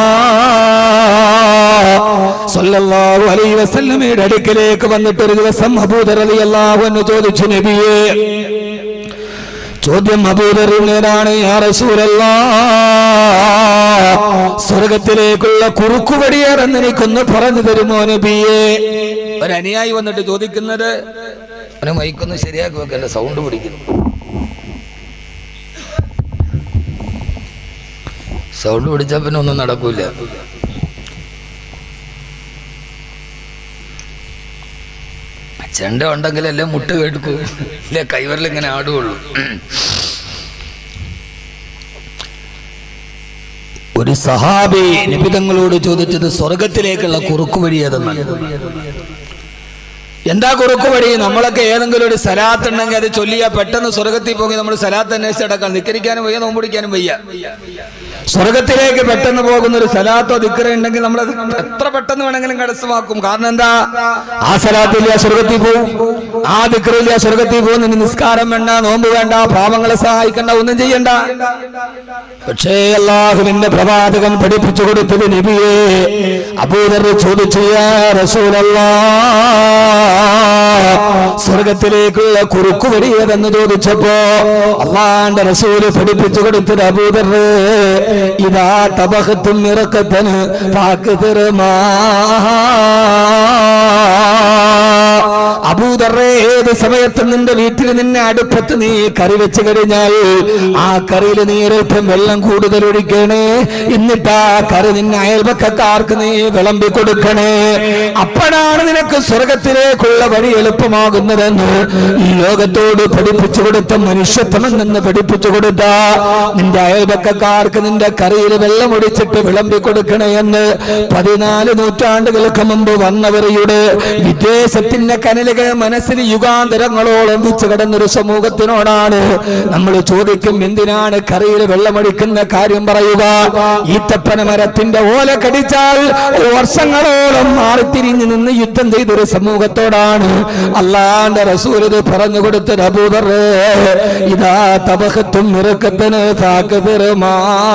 സല്ലല്ലാഹു അലൈഹി വസല്ലമയുടെ അടുക്കലേക്ക് വന്നിട്ട് ഒരു ദിവസം അബൂദർ റളിയല്ലാഹു അൻഹു ചോദിച്ചു നബിയെ ചോദ്യം അബൂദറിനേതാണ് യാ റസൂലല്ലാ സ്വർഗത്തിലേക്കുള്ള കുറുക്കുവടിയേറെന്ന് എനിക്കൊന്ന് പറഞ്ഞു തരുമോ നബിയെ ഒരു അനുയായി വന്നിട്ട് ചോദിക്കുന്നത് അവനെ മൈക്കൊന്ന് ശരിയാക്കി വെക്കല്ല സൗണ്ട് പിടിക്കുന്നു സൗണ്ട് പിടിച്ചാൽ പിന്നെ ഒന്നും നടക്കൂല ചെണ്ട ഉണ്ടെങ്കിലല്ലേ മുട്ട് കേൾക്കൂ ഇല്ല കൈവരൽ ഇങ്ങനെ ആടുകയുള്ളൂ ഒരു സഹാബി നിബിതങ്ങളോട് ചോദിച്ചത് സ്വർഗത്തിലേക്കുള്ള കുറുക്കു വഴി ഏതെന്നാണ് എന്താ കുറുക്കു വഴി നമ്മളൊക്കെ ഏതെങ്കിലും ഒരു സലാത്ത് ഉണ്ടെങ്കിൽ അത് ചൊല്ലിയാ പെട്ടെന്ന് സ്വർഗത്തിൽ പോയി നമ്മൾ സലാത്ത് അന്വേഷിച്ചടക്കാം നിക്കരിക്കാനും വയ്യ നോമ്പുടിക്കാനും വയ്യ സ്വർഗത്തിലേക്ക് പെട്ടെന്ന് പോകുന്ന ഒരു സലാത്തോ ദിക്കറ ഉണ്ടെങ്കിൽ നമ്മൾ എത്ര പെട്ടെന്ന് വേണമെങ്കിലും കരസ്ഥമാക്കും കാരണം എന്താ ആ സലാത്തില്ല സ്വർഗത്തിൽ പോവും ആ ദിക്കറില്ല സ്വർഗത്തിൽ പോകും നിന് നിസ്കാരം വേണ്ട നോമ്പ് വേണ്ട പാവങ്ങളെ സഹായിക്കണ്ട ഒന്നും ചെയ്യണ്ട പക്ഷേ അള്ളാഹുവിന്റെ പ്രവാചകൻ പഠിപ്പിച്ചു കൊടുത്തത് നബിയെ അബൂദർ ചോദിച്ചു "യാ റസൂലല്ലാ സ്വർഗത്തിലേക്കുള്ള കുറുക്കു വഴിയതെന്ന് ചോദിച്ചപ്പോ അള്ളാന്റെ റസൂല് പഠിപ്പിച്ചു കൊടുത്തത് അബൂദർ ഇതാ തബഹത്തും ഇറക്കത്തിന് പാക്ക് തെറുമാ അബൂദറേ ഏത് സമയത്ത് നിന്റെ വീട്ടിൽ നിന്നെ അടുപ്പത്ത് നീ കറി വെച്ച് കഴിഞ്ഞാൽ ആ കറിയിൽ നീ ഒരൽപ്പം വെള്ളം കൂടുതൽ ഒഴിക്കണേ എന്നിട്ട് ആ കറി നിന്നെ അയൽപക്കക്കാർക്ക് നീ വിളമ്പി കൊടുക്കണേ അപ്പോഴാണ് നിനക്ക് സ്വർഗത്തിലേക്കുള്ള വഴി എളുപ്പമാകുന്നതെന്ന് ഈ ലോകത്തോട് പഠിപ്പിച്ചു കൊടുത്ത മനുഷ്യത്വമെന്ന് പഠിപ്പിച്ചു കൊടുത്ത നിന്റെ അയൽപക്കക്കാർക്ക് നിന്റെ കറിയിൽ വെള്ളം ഒഴിച്ചിട്ട് വിളമ്പി കൊടുക്കണേ എന്ന് പതിനാല് നൂറ്റാണ്ടുകൾക്ക് മുമ്പ് വന്നവരുടെ വിദേശത്തിന്റെ കനലുകൾ മനസ്സിൽ യുഗാന്തരങ്ങളോളം വെച്ച് കിടന്നൊരു സമൂഹത്തിനോടാണ് നമ്മൾ ചോദിക്കും എന്തിനാണ് കറിയിൽ വെള്ളമൊഴിക്കുന്ന കാര്യം പറയുക ഈത്തപ്പന മരത്തിന്റെ ഓല കടിച്ചാൽ വർഷങ്ങളോളം മാറിത്തിരിഞ്ഞു നിന്ന് യുദ്ധം ചെയ്തൊരു സമൂഹത്തോടാണ് അള്ളാന്റെ റസൂലത് പറഞ്ഞു കൊടുത്ത അബൂദർ ഇതാ തബഹത്തും നിറക്കത്തിന് താക്കതിറുമാ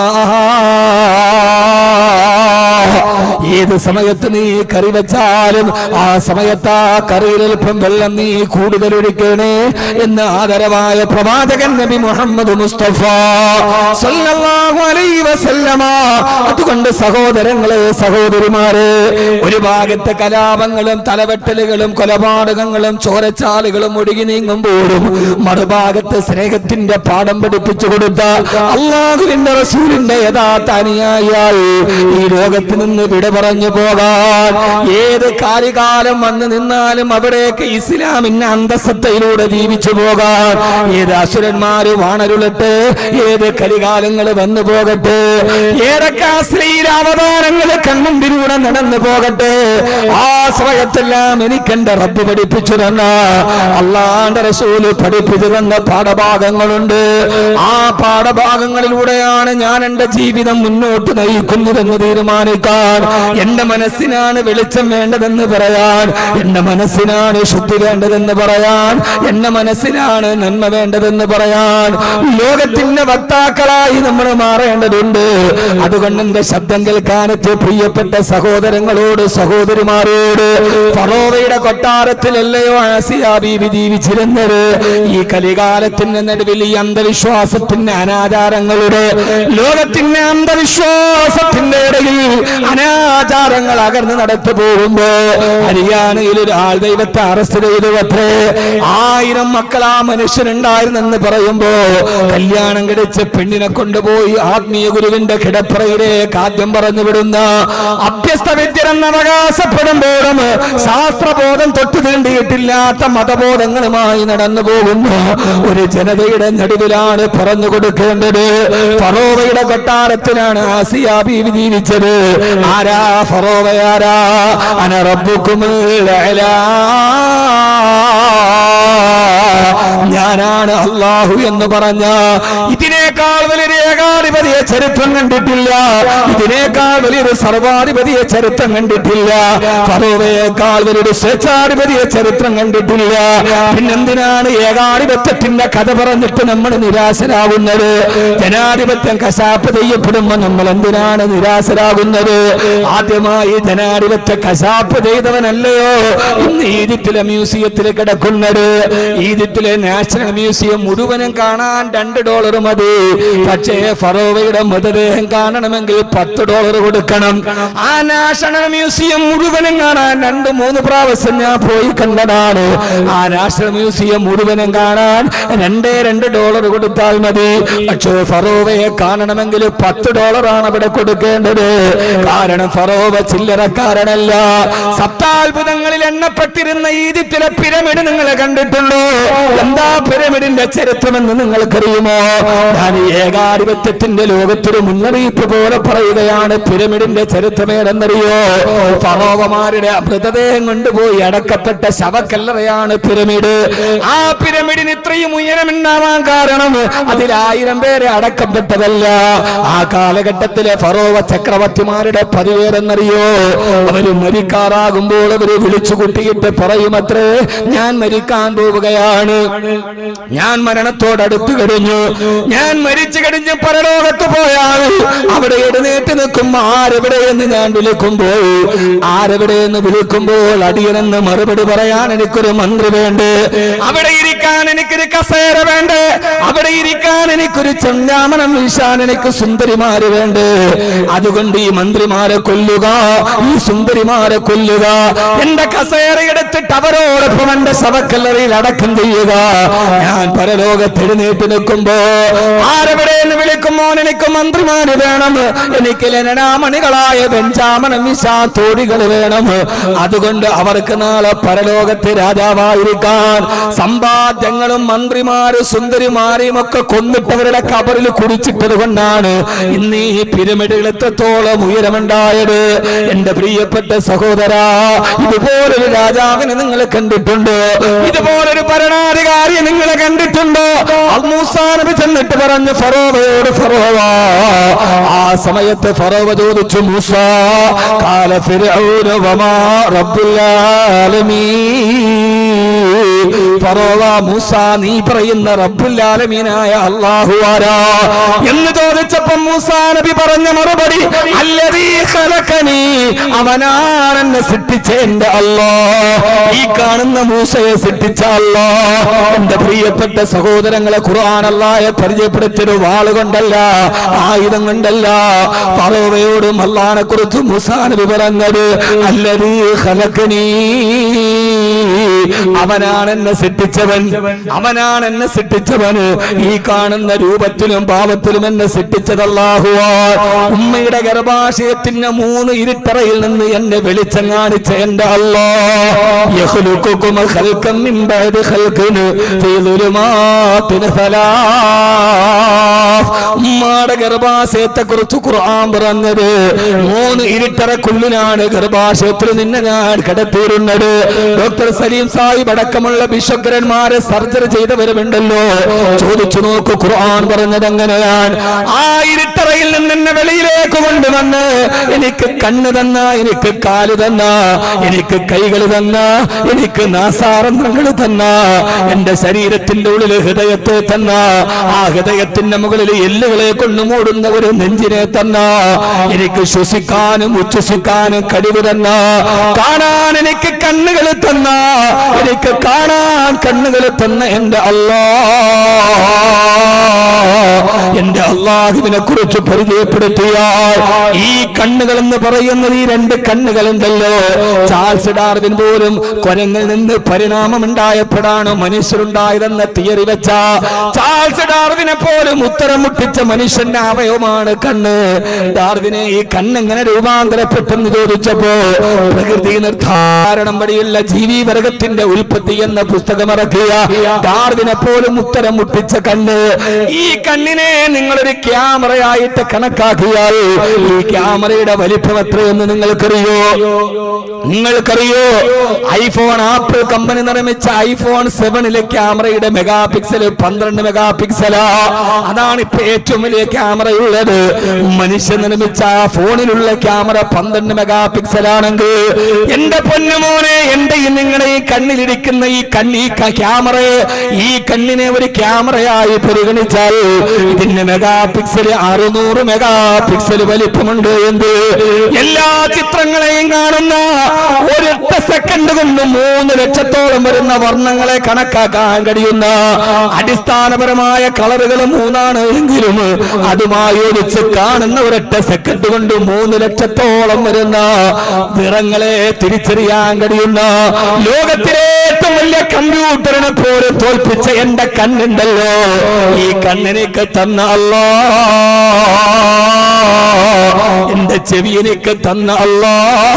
ഏത് സമയത്ത് നീ കറി വെച്ചാലും ആ സമയത്ത് ആ കറിയിൽ അല്പം വെള്ളം നീ കൂടുതൽ ഒഴിക്കണേ എന്ന് ആദരവായ പ്രവാചകൻ നബി മുഹമ്മദ് മുസ്തഫ സല്ലല്ലാഹു അലൈഹി വസല്ലമ അതുകൊണ്ട് സഹോദരങ്ങളെ സഹോദരിമാരെ ഒരു ഭാഗത്തെ കലാപങ്ങളും തലവെട്ടലുകളും കൊലപാതകങ്ങളും ചോരച്ചാലുകളും ഒഴുകി നീങ്ങുമ്പോഴും മറുഭാഗത്ത് സ്നേഹത്തിന്റെ പാഠം പഠിപ്പിച്ചു കൊടുത്ത അള്ളാഹുവിന്റെ റസൂലിന്റെ യഥാർത്ഥ അനുയായിയായി ഈ ലോകത്ത് നിന്ന് വിട പറഞ്ഞു പോകാൻ ഏത് കാലികാലം വന്ന് നിന്നാലും അവിടേക്ക് ഇസ്ലാമിന്റെ അന്തസത്തയിലൂടെ ജീവിച്ചു പോകാൻ ഏത് അസുരന്മാര് വാണരുളട്ടെ ഏത് കലികാലങ്ങൾ വന്നു പോകട്ടെ ഏതൊക്കെ അശ്ലീലാവതാരങ്ങൾ കൺമുമ്പിലൂടെ നടന്നു പോകട്ടെ ആ സമയത്തെല്ലാം എനിക്കെന്റെ റബ്ബ് പഠിപ്പിച്ചു തന്ന അള്ളാന്റെ റസൂല് പഠിപ്പിച്ചു തന്ന പാഠഭാഗങ്ങളുണ്ട് ആ പാഠഭാഗങ്ങളിലൂടെയാണ് ഞാൻ എന്റെ ജീവിതം മുന്നോട്ട് നയിക്കുന്നതെന്ന് തീരുമാനിക്കാൻ എന്റെ മനസ്സിനാണ് വെളിച്ചം വേണ്ടതെന്ന് പറയാൻ എന്റെ മനസ്സിനാണ് ശുദ്ധി വേണ്ടതെന്ന് പറയാൻ എന്റെ മനസ്സിനാണ് നന്മ വേണ്ടതെന്ന് പറയാൻ ലോകത്തിന്റെ വക്താക്കളായി നമ്മൾ മാറേണ്ടതുണ്ട് അതുകൊണ്ട് എന്റെ ശബ്ദം കേൾക്കാനെത്തിയ പ്രിയപ്പെട്ട സഹോദരങ്ങളോട് സഹോദരിമാരോട് ഫറോവയുടെ കൊട്ടാരത്തിലല്ലയോ ആസിയ ബീവി ജീവിച്ചിരുന്നത് ഈ കലികാലത്തിന്റെ നടുവിൽ ഈ അന്ധവിശ്വാസത്തിന്റെ അനാചാരങ്ങളുടെ ലോകത്തിന്റെ അന്ധവിശ്വാസത്തിന്റെ ഇടയിൽ അനാചാര അനാചാരങ്ങൾ അകർന്ന് നടത്തു പോകുമ്പോ ഹരിയാനയിൽ ഒരാൾ ദൈവത്തെ അറസ്റ്റ് ചെയ്തു അത്രേ ആയിരം മക്കൾ ആ മനുഷ്യനുണ്ടായിരുന്നെന്ന് പറയുമ്പോ കല്യാണം കഴിച്ച പെണ്ണിനെ കൊണ്ടുപോയി ആത്മീയ ഗുരുവിന്റെ കിടപ്പറയിലേക്ക് ആദ്യം പറഞ്ഞു വിടുന്ന അഭ്യസ്ത വിദ്യരെന്ന് അവകാശപ്പെടുമ്പോഴും ശാസ്ത്രബോധം തൊട്ടു തീണ്ടിയിട്ടില്ലാത്ത മതബോധങ്ങളുമായി നടന്നു പോകുന്ന ഒരു ജനതയുടെ നടുവിലാണ് പറഞ്ഞു കൊടുക്കേണ്ടത് ഫറോവയുടെ കൊട്ടാരത്തിലാണ് ആസിയ ബീവി ജീവിച്ചത് ആരാ ഫറോവയാരാ അന റബ്ബുക്കുമുൽ അലാ. ഞാനാണ് അള്ളാഹു എന്ന് പറഞ്ഞ ഇതിനേക്കാൾ വലിയൊരു ഏകാധിപതിയെ ചരിത്രം കണ്ടിട്ടില്ല ഇതിനേക്കാൾ വലിയൊരു സർവാധിപതിയെ ചരിത്രം കണ്ടിട്ടില്ല ഫറോവയേക്കാൾ വലിയൊരു സ്വേച്ഛാധിപതിയെ ചരിത്രം കണ്ടിട്ടില്ല പിന്നെന്തിനാണ് ഏകാധിപത്യത്തിന്റെ കഥ പറഞ്ഞിട്ട് നമ്മൾ നിരാശരാകുന്നത് ജനാധിപത്യം കശാപ്പ് ചെയ്യപ്പെടുമ്പോ നമ്മൾ എന്തിനാണ് നിരാശരാകുന്നത് ആദ്യമായി ജനാധിപത്യ കശാപ്പ് ചെയ്തവനല്ലയോ ഇന്ന് ഈജിപ്തിലെ മ്യൂസിയത്തിൽ കിടക്കുന്നത് ഈജിപ്തിലെ നാഷണൽ മ്യൂസിയം മുഴുവനും കാണാൻ രണ്ട് ഡോളർ മതി പക്ഷേ ഫറോവയുടെ മൃതദേഹം കാണണമെങ്കിൽ പത്ത് ഡോളർ കൊടുക്കണം ആ നാഷണൽ മ്യൂസിയം മുഴുവനും കാണാൻ രണ്ട് മൂന്ന് പ്രാവശ്യം ഞാൻ പോയി കണ്ടതാണ് ആ നാഷണൽ മ്യൂസിയം മുഴുവനും കാണാൻ രണ്ടേ രണ്ട് ഡോളർ കൊടുത്താൽ മതി പക്ഷേ ഫറോവയെ കാണണമെങ്കിൽ പത്ത് ഡോളറാണ് അവിടെ കൊടുക്കേണ്ടത് കാരണം ഫറോവ ചില്ലറക്കാരനല്ല സപ്താത്ഭുതങ്ങളിൽ എണ്ണപ്പെട്ടിരുന്ന ഈജിപ്തിലെ പിരമിഡ് നിങ്ങൾ കണ്ടിട്ടുണ്ടോ എന്താ പിരമിഡിന്റെ ചരിത്രമെന്ന് നിങ്ങൾക്കറിയുമോ ഞാൻ ഈ ഏകാധിപത്യത്തിന്റെ ലോകത്തൊരു മുന്നറിയിപ്പ് പോലെ പറയുകയാണ് പിരമിഡിന്റെ ചരിത്രമേതെന്നറിയോ ഫറോവമാരുടെ മൃതദേഹം കൊണ്ടുപോയി അടക്കപ്പെട്ട ശവക്കല്ലറയാണ് പിരമിഡ് ആ പിരമിഡിന് ഇത്രയും ഉയരമുണ്ടാവാൻ കാരണം അതിൽ ആയിരം പേരെ അടക്കപ്പെട്ടതല്ല ആ കാലഘട്ടത്തിലെ ഫറോവ ചക്രവർത്തിമാരുടെ പതിവേരെന്നറിയോ അവര് മരിക്കാറാകുമ്പോൾ അവര് വിളിച്ചു കൂട്ടിയിട്ട് പറയുമത്രേ ഞാൻ മരിക്കാൻ പോവുകയാണ് ഞാൻ മരണത്തോടടുത്തു കഴിഞ്ഞു ഞാൻ മരിച്ചു കഴിഞ്ഞ് പരലോകത്ത് പോയാൽ അവിടെ എഴുന്നേറ്റ് നിൽക്കുമ്പോ ആരെവിടെയെന്ന് ഞാൻ വിളിക്കുമ്പോൾ ആരെവിടെയെന്ന് വിളിക്കുമ്പോൾ അടിയനെന്ന് മറുപടി പറയാൻ എനിക്കൊരു മന്ത്രി വേണ്ട അവിടെ ഇരിക്കാൻ എനിക്കൊരു കസേര വേണ്ട അവിടെ ഇരിക്കാൻ എനിക്കൊരു ചന്താമണം വീശാൻ എനിക്ക് സുന്ദരിമാര് വേണ്ട അതുകൊണ്ട് ഈ മന്ത്രിമാരെ കൊല്ലുക ഈ സുന്ദരിമാരെ കൊല്ലുക എന്റെ കസേര എടുത്തിട്ട് അവരോടൊപ്പം എന്റെ ശവക്കല്ലറയിൽ അടക്കം ചെയ്യുക ഞാൻ പരലോകത്ത് എഴുന്നേറ്റ് നിൽക്കുമ്പോ ആരെവിടെയെന്ന് വിളിക്കുമ്പോൾ എനിക്ക് മന്ത്രിമാര് വേണം എനിക്ക് ലനനാമണികളായ ബെഞ്ചാമനം വിശാത്തോടികൾ വേണം അതുകൊണ്ട് അവർക്ക് നാളെ പരലോകത്ത് രാജാവായിരിക്കാൻ സമ്പാദ്യങ്ങളും മന്ത്രിമാരും സുന്ദരിമാരെയും ഒക്കെ കൊന്നിട്ടവരുടെ കബറിൽ കുടിച്ചിട്ടത് കൊണ്ടാണ് ഇന്ന് ഈ പിരമിഡുകൾ എത്രത്തോളം ഉയരമുണ്ടായത് എന്റെ പ്രിയപ്പെട്ട സഹോദര ഇതുപോലൊരു രാജാവിനെ നിങ്ങൾ കണ്ടിട്ടുണ്ടോ ഇതുപോലൊരു ഭരണാധികാരിയെ നിങ്ങൾ കണ്ടിട്ടുണ്ടോ അത് മൂസാ നബി ചെന്നിട്ട് പറഞ്ഞു ഫറോവയോട് ഫറോവ ആ സമയത്ത് ഫറോവ ചോദിച്ചു മൂസ കാല ഫിർഔന വമാ റബ്ബുൽ ആലമീൻ ഫറോവ മൂസ നീ പറയുന്ന റബ്ബുൽ ആലമീനായ അല്ലാഹു ആരാ എന്ന് ചോദിച്ചപ്പോൾ മൂസാ നബി പറഞ്ഞ മറുപടി അല്ലദീ ഖലഖനി അവനാണ് എന്നെ സൃഷ്ടിച്ച എന്റെ അല്ലാ ഈ കാണുന്ന മൂസയെ സൃഷ്ടിച്ച അല്ലാ എന്റെ പ്രിയപ്പെട്ട സഹോദരങ്ങളെ ഖുർആൻ അല്ലായെ പരിചയപ്പെടുത്തിയൊരു വാളുകൊണ്ടല്ല ആയുധം കൊണ്ടല്ല ഫറോവയോടും അള്ളാനെ കുറിച്ച് മൂസാ നബി പറഞ്ഞത് അല്ലദീ ഖലഖനി അവനാണ് എന്നെ സൃഷ്ടിച്ചവൻ അവനാണ് എന്നെ സൃഷ്ടിച്ചവന് ഈ കാണുന്ന രൂപത്തിലും ഭാവത്തിലും എന്നെ സൃഷ്ടിച്ചതല്ലാഹുവാ ഉമ്മയുടെ ഗർഭാശയത്തിന്റെ മൂന്ന് ഇരുട്ടറയിൽ നിന്ന് എന്നെ വെളിച്ചം കാണിച്ച എന്റെ അല്ലാ യഖ്ലുഖുകും ഖൽഖൻ മിൻ ബഅദി ഖൽഖിന് ഫീ ദുലുമാത്തിൻ സലാഫ് ഉമ്മയുടെ ഗർഭാശയത്തെ കുറിച്ച് ഖുർആൻ പറഞ്ഞത് മൂന്ന് ഇരുട്ടറക്കുള്ളിലാണ് ഗർഭാശയത്തിൽ നിന്നെ ഞാൻ കിടത്തിയിരുന്നത് ഡോക്ടർ സലീം സാഹിബ് അടക്കമുള്ള ബിഷഗ്രന്മാരെ സർജറി ചെയ്തവരുമുണ്ടല്ലോ ചോദിച്ചു നോക്കൂ ഖുർആൻ പറഞ്ഞത് എങ്ങനെയാണ് ആ ഇരുട്ടറയിൽ നിന്ന് എന്നെ വെളിയിലേക്ക് കൊണ്ടുവന്ന് എനിക്ക് കണ്ണ് തന്ന എനിക്ക് കാല് തന്ന എനിക്ക് കൈകൾ തന്ന എനിക്ക് നാസാരന്ധ്രങ്ങൾ തന്ന എന്റെ ശരീരത്തിന്റെ ഉള്ളിൽ ഹൃദയത്തെ തന്ന ആ ഹൃദയത്തിന്റെ മുകളിൽ എല്ലുകളെ കൊണ്ട് മൂടുന്ന ഒരു നെഞ്ചിനെ തന്ന എനിക്ക് ശ്വസിക്കാനും ഉച്ഛസിക്കാനും കഴിവ് തന്ന കാണാൻ എനിക്ക് കണ്ണുകൾ തന്ന എനിക്ക് കാണാൻ കണ്ണുകൾ തന്ന എന്റെ അല്ലാ എന്റെ അള്ളാഹുവിനെ കുറിച്ച് പരിചയപ്പെടുത്തിയാൽ ഈ കണ്ണുകൾ എന്ന് പറയുന്നത് ഈ രണ്ട് കണ്ണുകളുണ്ടല്ലോ ചാൾസ് ഡാർവിൻ പോലും കൊരങ്ങിൽ നിന്ന് പരിണാമമുണ്ടായപ്പോഴാണ് മനുഷ്യരുണ്ടായതെന്ന തിയറി വെച്ച ചാൾസ് ഡാർവിനെ പോലും ഉത്തരം മുട്ടിച്ച മനുഷ്യന്റെ അവയവമാണ് കണ്ണ് ഡാർവിനെ ഈ കണ്ണെങ്ങനെ രൂപാന്തരപ്പെട്ടെന്ന് ചോദിച്ചപ്പോ പ്രകൃതി നിർദ്ധാരണം വഴിയുള്ള ജീവിവർഗത്തിന്റെ ഉൽപ്പത്തി എന്ന പുസ്തകം ഇറക്കിയ ഡാർവിനെ പോലും ഉത്തരം മുട്ടിച്ച കണ്ണ് ഈ കണ്ണിനെ നിങ്ങളൊരു ക്യാമറയായിട്ട് കണക്കാക്കിയാൽ ഈ ക്യാമറയുടെ വലിപ്പം എത്രയെന്ന് നിങ്ങൾക്കറിയോ നിങ്ങൾക്കറിയോ ഐഫോൺ ആപ്പിൾ കമ്പനി നിർമ്മിച്ച ഐഫോൺ സെവനിലെ ക്യാമറയുടെ മെഗാ പിക്സൽ പന്ത്രണ്ട് മെഗാ പിക്സലാ അതാണ് ഇപ്പൊ ഏറ്റവും വലിയ ക്യാമറ ഉള്ളത് മനുഷ്യൻ നിർമ്മിച്ച ആ ഫോണിലുള്ള ക്യാമറ പന്ത്രണ്ട് മെഗാ പിക്സൽ ആണെങ്കിൽ എന്റെ പൊന്നുമോനെ എന്റെ ഈ നിങ്ങളുടെ ഈ കണ്ണിലിരിക്കുന്ന ഈ കണ്ണ് ഈ ക- ക്യാമറയെ ഈ കണ്ണിനെ ഒരു ക്യാമറയായി പരിഗണിച്ചാൽ ഇതിന്റെ മെഗാ പിക്സൽ അറുന്നൂറ് മെഗാ പിക്സൽ വലിപ്പമുണ്ട് എന്ത് എല്ലാ ചിത്രങ്ങളെയും കാണുന്ന ഒരൊറ്റ സെക്കൻഡ് കൊണ്ട് മൂന്ന് ലക്ഷത്തോളം വരുന്ന വർണ്ണങ്ങളെ കണക്കാക്കാൻ കഴിയുന്ന അടിസ്ഥാനപരമായ കളറുകൾ മൂന്നാണ് എങ്കിലും അതുമായി ഒരിച്ച് കാണുന്ന ഒരൊറ്റ സെക്കൻഡ് കൊണ്ട് മൂന്ന് ലക്ഷത്തോളം വരുന്ന നിറങ്ങളെ തിരിച്ചറിയാൻ കഴിയുന്ന ലോകത്തിലെ ഏറ്റവും വലിയ കമ്പ്യൂട്ടറിനെ പോലും തോൽപ്പിച്ച എന്റെ കണ്ണുണ്ടല്ലോ ഈ കണ്ണിനേക്ക് തന്ന അല്ലാ എന്റെ ചെവിയനേക്ക് തന്ന അല്ലാ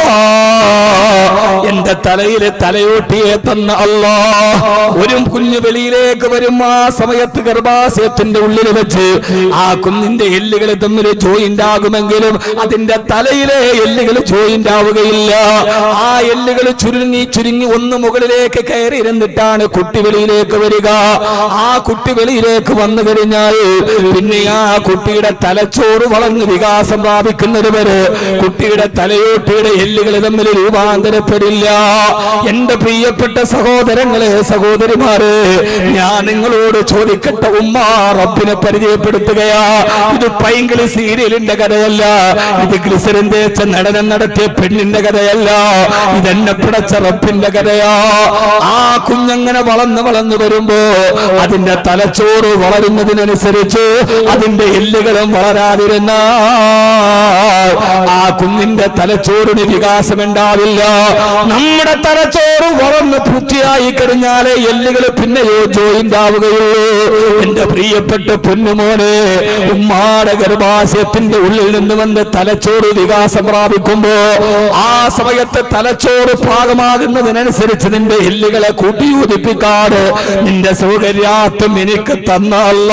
എന്റെ തലയിലെ തലയോട്ടിയെ തന്ന അല്ലാ ഒരു കുഞ്ഞു വെളിയിലേക്ക് വരും ആ സമയത്ത് ഗർഭാശയത്തിന്റെ ഉള്ളിൽ വെച്ച് ആ കുഞ്ഞിന്റെ എല്ലുകൾ തമ്മിൽ ജോയിന്റ് ആകുമെങ്കിലും അതിന്റെ തലയിലെ എല്ലുകൾ ജോയിന്റ് ആവുകയില്ല ആ എല്ലുകൾ ചുരുങ്ങി ചുരുങ്ങി ഒന്ന് മുകളിലേക്ക് കയറി ഇരുന്നിട്ടാണ് കുട്ടി വെളിയിലേക്ക് വരിക ആ കുട്ടി വെളിയിലേക്ക് വന്നു കഴിഞ്ഞാൽ പിന്നെ ആ കുട്ടിയുടെ തലച്ചോറ് വളർന്ന് വികാസം പ്രാപിക്കുന്നത് വരെ കുട്ടിയുടെ തലയോട്ടിയുടെ എല്ലുകൾ തമ്മിൽ രൂപാന്തരപ്പെടില്ല എന്റെ പ്രിയപ്പെട്ട സഹോദരങ്ങളെ സഹോദരിമാരെ ഞാൻ നിങ്ങളോട് ചോദിക്കട്ടെ ഉമ്മ റബ്ബിനെ പരിചയപ്പെടുത്തുകയാ ഇത് പൈങ്കിളി സീരിയലിന്റെ കഥയല്ല ഇത് ഗ്ലിസറിൻ തേച്ച നടനം നടത്തിയ പെണ്ണിന്റെ കഥയല്ല ഇതെന്നെ പിടച്ച റബ്ബിന്റെ കഥയാ ആ കുഞ്ഞങ്ങനെ വളർന്ന് വളർന്നു വരുമ്പോ അതിന്റെ തലച്ചോറ് വളരുന്നതിനനുസരിച്ച് അതിന്റെ എല്ലുകളും വളരാതിരുന്ന ആ കുഞ്ഞിന്റെ തലച്ചോറിന് വികാസം ഉണ്ടാവില്ല നമ്മുടെ തലച്ചോറ് വളർന്ന് പൂർത്തിയായി കഴിഞ്ഞാലേ എല്ലുകൾ പിന്നെയോ ജോയിന്റ് ആവുകയുള്ളൂ എന്റെ പ്രിയപ്പെട്ട പൊന്നുമോനെ ഉമ്മാടെ ഗർഭാശയത്തിന്റെ ഉള്ളിൽ നിന്ന് വന്ന് തലച്ചോറ് വികാസം പ്രാപിക്കുമ്പോ ആ സമയത്ത് തലച്ചോറ് പാകമാകുന്നതിനനുസരിച്ച് നിന്റെ എല്ലുകളെ കൂട്ടിയോജിപ്പിക്കാട് നിന്റെ സൗകര്യാർത്ഥം എനിക്ക് തന്നല്ല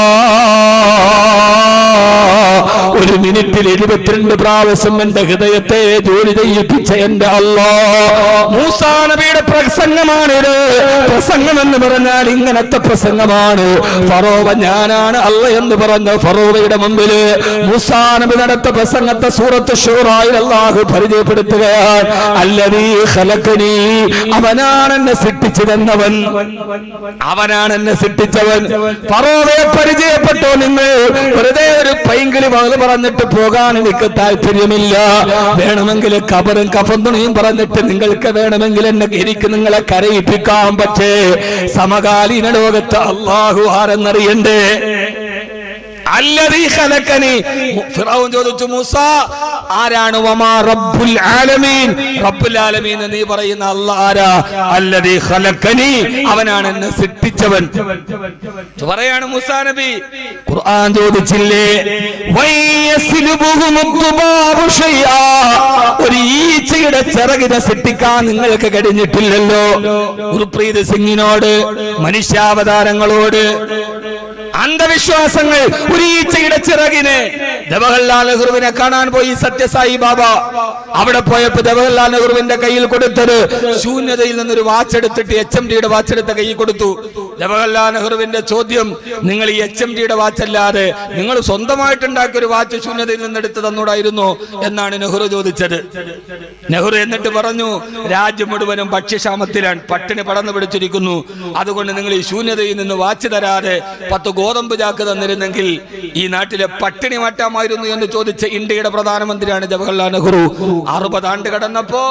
ഒരു മിനിറ്റിൽ ഇരുപത്തിരണ്ട് പ്രാവശ്യം എന്റെ ഹൃദയത്തെ ജോലി ചെയ്യിപ്പിച്ച എന്റെ അല്ലാ മൂസാ നബിയുടെ പ്രസംഗമാണിത് പ്രസംഗം എന്ന് പറഞ്ഞാൽ ഇങ്ങനത്തെ പ്രസംഗമാണ് ഫറോവ ഞാനാണ് അല്ല എന്ന് പറഞ്ഞ ഫറോവയുടെ മുമ്പില് മൂസാ നബി നടത്ത പ്രസംഗത്തെ സൂറത്ത് ഷൂറായിൽ അള്ളാഹു പരിചയപ്പെടുത്തുകയാണ് അല്ലതീ ഖലഖനി അവനാണ് എന്നെ സൃഷ്ടിച്ചതെന്നവൻ അവനാണ് എന്നെ സൃഷ്ടിച്ചവൻ ഫറോവയെ പരിചയപ്പെട്ടോ നിങ്ങൾ വെറുതെ ഒരു പൈങ്കിളി മകള് പറഞ്ഞിട്ട് പോകാൻ എനിക്ക് താല്പര്യമില്ല വേണമെങ്കിൽ കബറും കഫന്തുണിയും പറഞ്ഞിട്ട് നിങ്ങൾക്ക് വേണമെങ്കിൽ എന്നെ എനിക്ക് നിങ്ങളെ കരയിപ്പിക്കാം പക്ഷേ സമകാലീന ലോകത്ത് അള്ളാഹു ആരെന്നറിയണ്ടേ അല്ലദീ ഖലഖനി ഫിറഔൻ ചോദിച്ചു മൂസ ആരാണ് വമാ റബ്ബുൽ ആലമീൻ റബ്ബുൽ ആലമീൻ എന്ന് നീ പറയുന്ന അല്ലാഹ് ആരാ അല്ലദീ ഖലഖനി അവനാണ് എന്നെ സൃഷ്ടിച്ചവൻ പറയാണ് മൂസാ നബി ഖുർആൻ ചോദിച്ചില്ലേ വയസ്ലുബുഹും ദുബാബു ശൈആ ഒരു ഈച്ചയുടെ ചിറകിനെ സൃഷ്ടിക്കാൻ നിങ്ങൾക്ക് കഴിഞ്ഞിട്ടില്ലല്ലോ ഗുരുപ്രീത് സിംഗിനോട് മനുഷ്യാവതാരങ്ങളോട് അന്ധവിശ്വാസങ്ങൾ ഒരു ഈച്ചയുടെ ചിറകിന് ജവഹർലാൽ നെഹ്റുവിനെ കാണാൻ പോയി സത്യസായി ബാബ അവിടെ പോയപ്പോ ജവഹർലാൽ നെഹ്റുവിന്റെ കയ്യിൽ കൊടുത്തത് ശൂന്യതയിൽ നിന്നൊരു വാച്ച് എടുത്തിട്ട് എച്ച് എം ഡിയുടെ വാച്ച് എടുത്ത കൈ കൊടുത്തു ജവഹർലാൽ നെഹ്റുവിന്റെ ചോദ്യം നിങ്ങൾ ഈ എച്ച് എം ഡിയുടെ വാച്ച് അല്ലാതെ നിങ്ങൾ സ്വന്തമായിട്ടുണ്ടാക്കിയ ഒരു വാച്ച് ശൂന്യതയിൽ നിന്ന് എടുത്ത് തന്നൂടായിരുന്നു എന്നാണ് നെഹ്റു ചോദിച്ചത് നെഹ്റു എന്നിട്ട് പറഞ്ഞു രാജ്യം മുഴുവനും ഭക്ഷ്യക്ഷാമത്തിലാണ് പട്ടിണി പടർന്നു പിടിച്ചിരിക്കുന്നു അതുകൊണ്ട് നിങ്ങൾ ഈ ശൂന്യതയിൽ നിന്ന് വാച്ച് തരാതെ പത്ത് ഗോതമ്പ് ചാക്ക് തന്നിരുന്നെങ്കിൽ ഈ നാട്ടിലെ പട്ടിണി മാറ്റാമായിരുന്നു എന്ന് ചോദിച്ച ഇന്ത്യയുടെ പ്രധാനമന്ത്രിയാണ് ജവഹർലാൽ നെഹ്റു അറുപത് ആണ്ട് കടന്നപ്പോ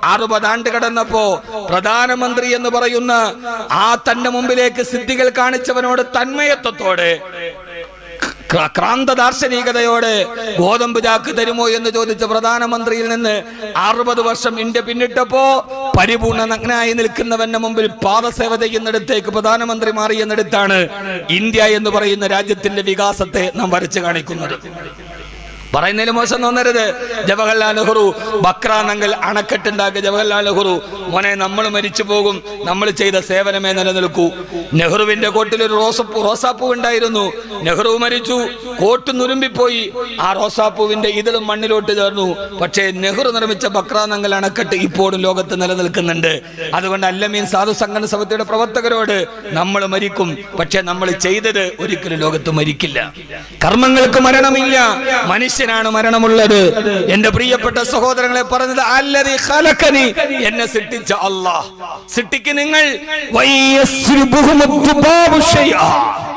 അറുപത് ആണ്ട് കടന്നപ്പോ പ്രധാനമന്ത്രി എന്ന് പറയുന്ന ആ തന്റെ മുമ്പിലേക്ക് സിദ്ധികൾ കാണിച്ചവനോട് തന്മയത്വത്തോടെ ക്ര- ക്രാന്ത ദാർശനികതയോടെ ഗോതമ്പ് ചാക്ക് തരുമോ എന്ന് ചോദിച്ച പ്രധാനമന്ത്രിയിൽ നിന്ന് അറുപത് വർഷം ഇന്ത്യ പിന്നിട്ടപ്പോ പരിപൂർണ നഗ്നായി നിൽക്കുന്നവന്റെ മുമ്പിൽ പാദസേവ ചെയ്യുന്നിടത്തേക്ക് പ്രധാനമന്ത്രി മാറിയെന്നിടത്താണ് ഇന്ത്യ എന്ന് പറയുന്ന രാജ്യത്തിന്റെ വികാസത്തെ നാം വരച്ചു കാണിക്കുന്നത് പറയുന്നതിൽ മോശം തോന്നരുത് ജവഹർലാൽ നെഹ്റു ബക്രാനങ്കൽ അണക്കെട്ടുണ്ടാക്കിയ ജവഹർലാൽ നെഹ്റു മോനെ നമ്മൾ മരിച്ചു പോകും നമ്മൾ ചെയ്ത സേവനമേ നിലനിൽക്കൂ നെഹ്റുവിന്റെ കോട്ടിൽ ഒരു റോസപ്പൂ റോസാപ്പൂ ഉണ്ടായിരുന്നു നെഹ്റു മരിച്ചു കോട്ട് നുരുമ്പിപ്പോയി ആ റോസാപ്പൂവിന്റെ ഇതളും മണ്ണിലോട്ട് ചേർന്നു പക്ഷേ നെഹ്റു നിർമ്മിച്ച ബക്രാനങ്കൽ അണക്കെട്ട് ഇപ്പോഴും ലോകത്ത് നിലനിൽക്കുന്നുണ്ട് അതുകൊണ്ട് അല്ലമീൻ സാധു സംഘടന സമിതിയുടെ പ്രവർത്തകരോട് നമ്മൾ മരിക്കും പക്ഷെ നമ്മൾ ചെയ്തത് ഒരിക്കലും ലോകത്ത് മരിക്കില്ല കർമ്മങ്ങൾക്ക് മരണമില്ല മനുഷ്യനാണ് മരണമുള്ളത് എന്റെ പ്രിയപ്പെട്ട സഹോദരങ്ങളെ പറഞ്ഞത് അല്ലതി ഖലഖനി എന്നെ സൃഷ്ടിച്ച അല്ലാഹ് സൃഷ്ടിക്ക് നിങ്ങൾ വയ്യസ്രുബുഹുമുദ്ദുബാബു ശൈആ.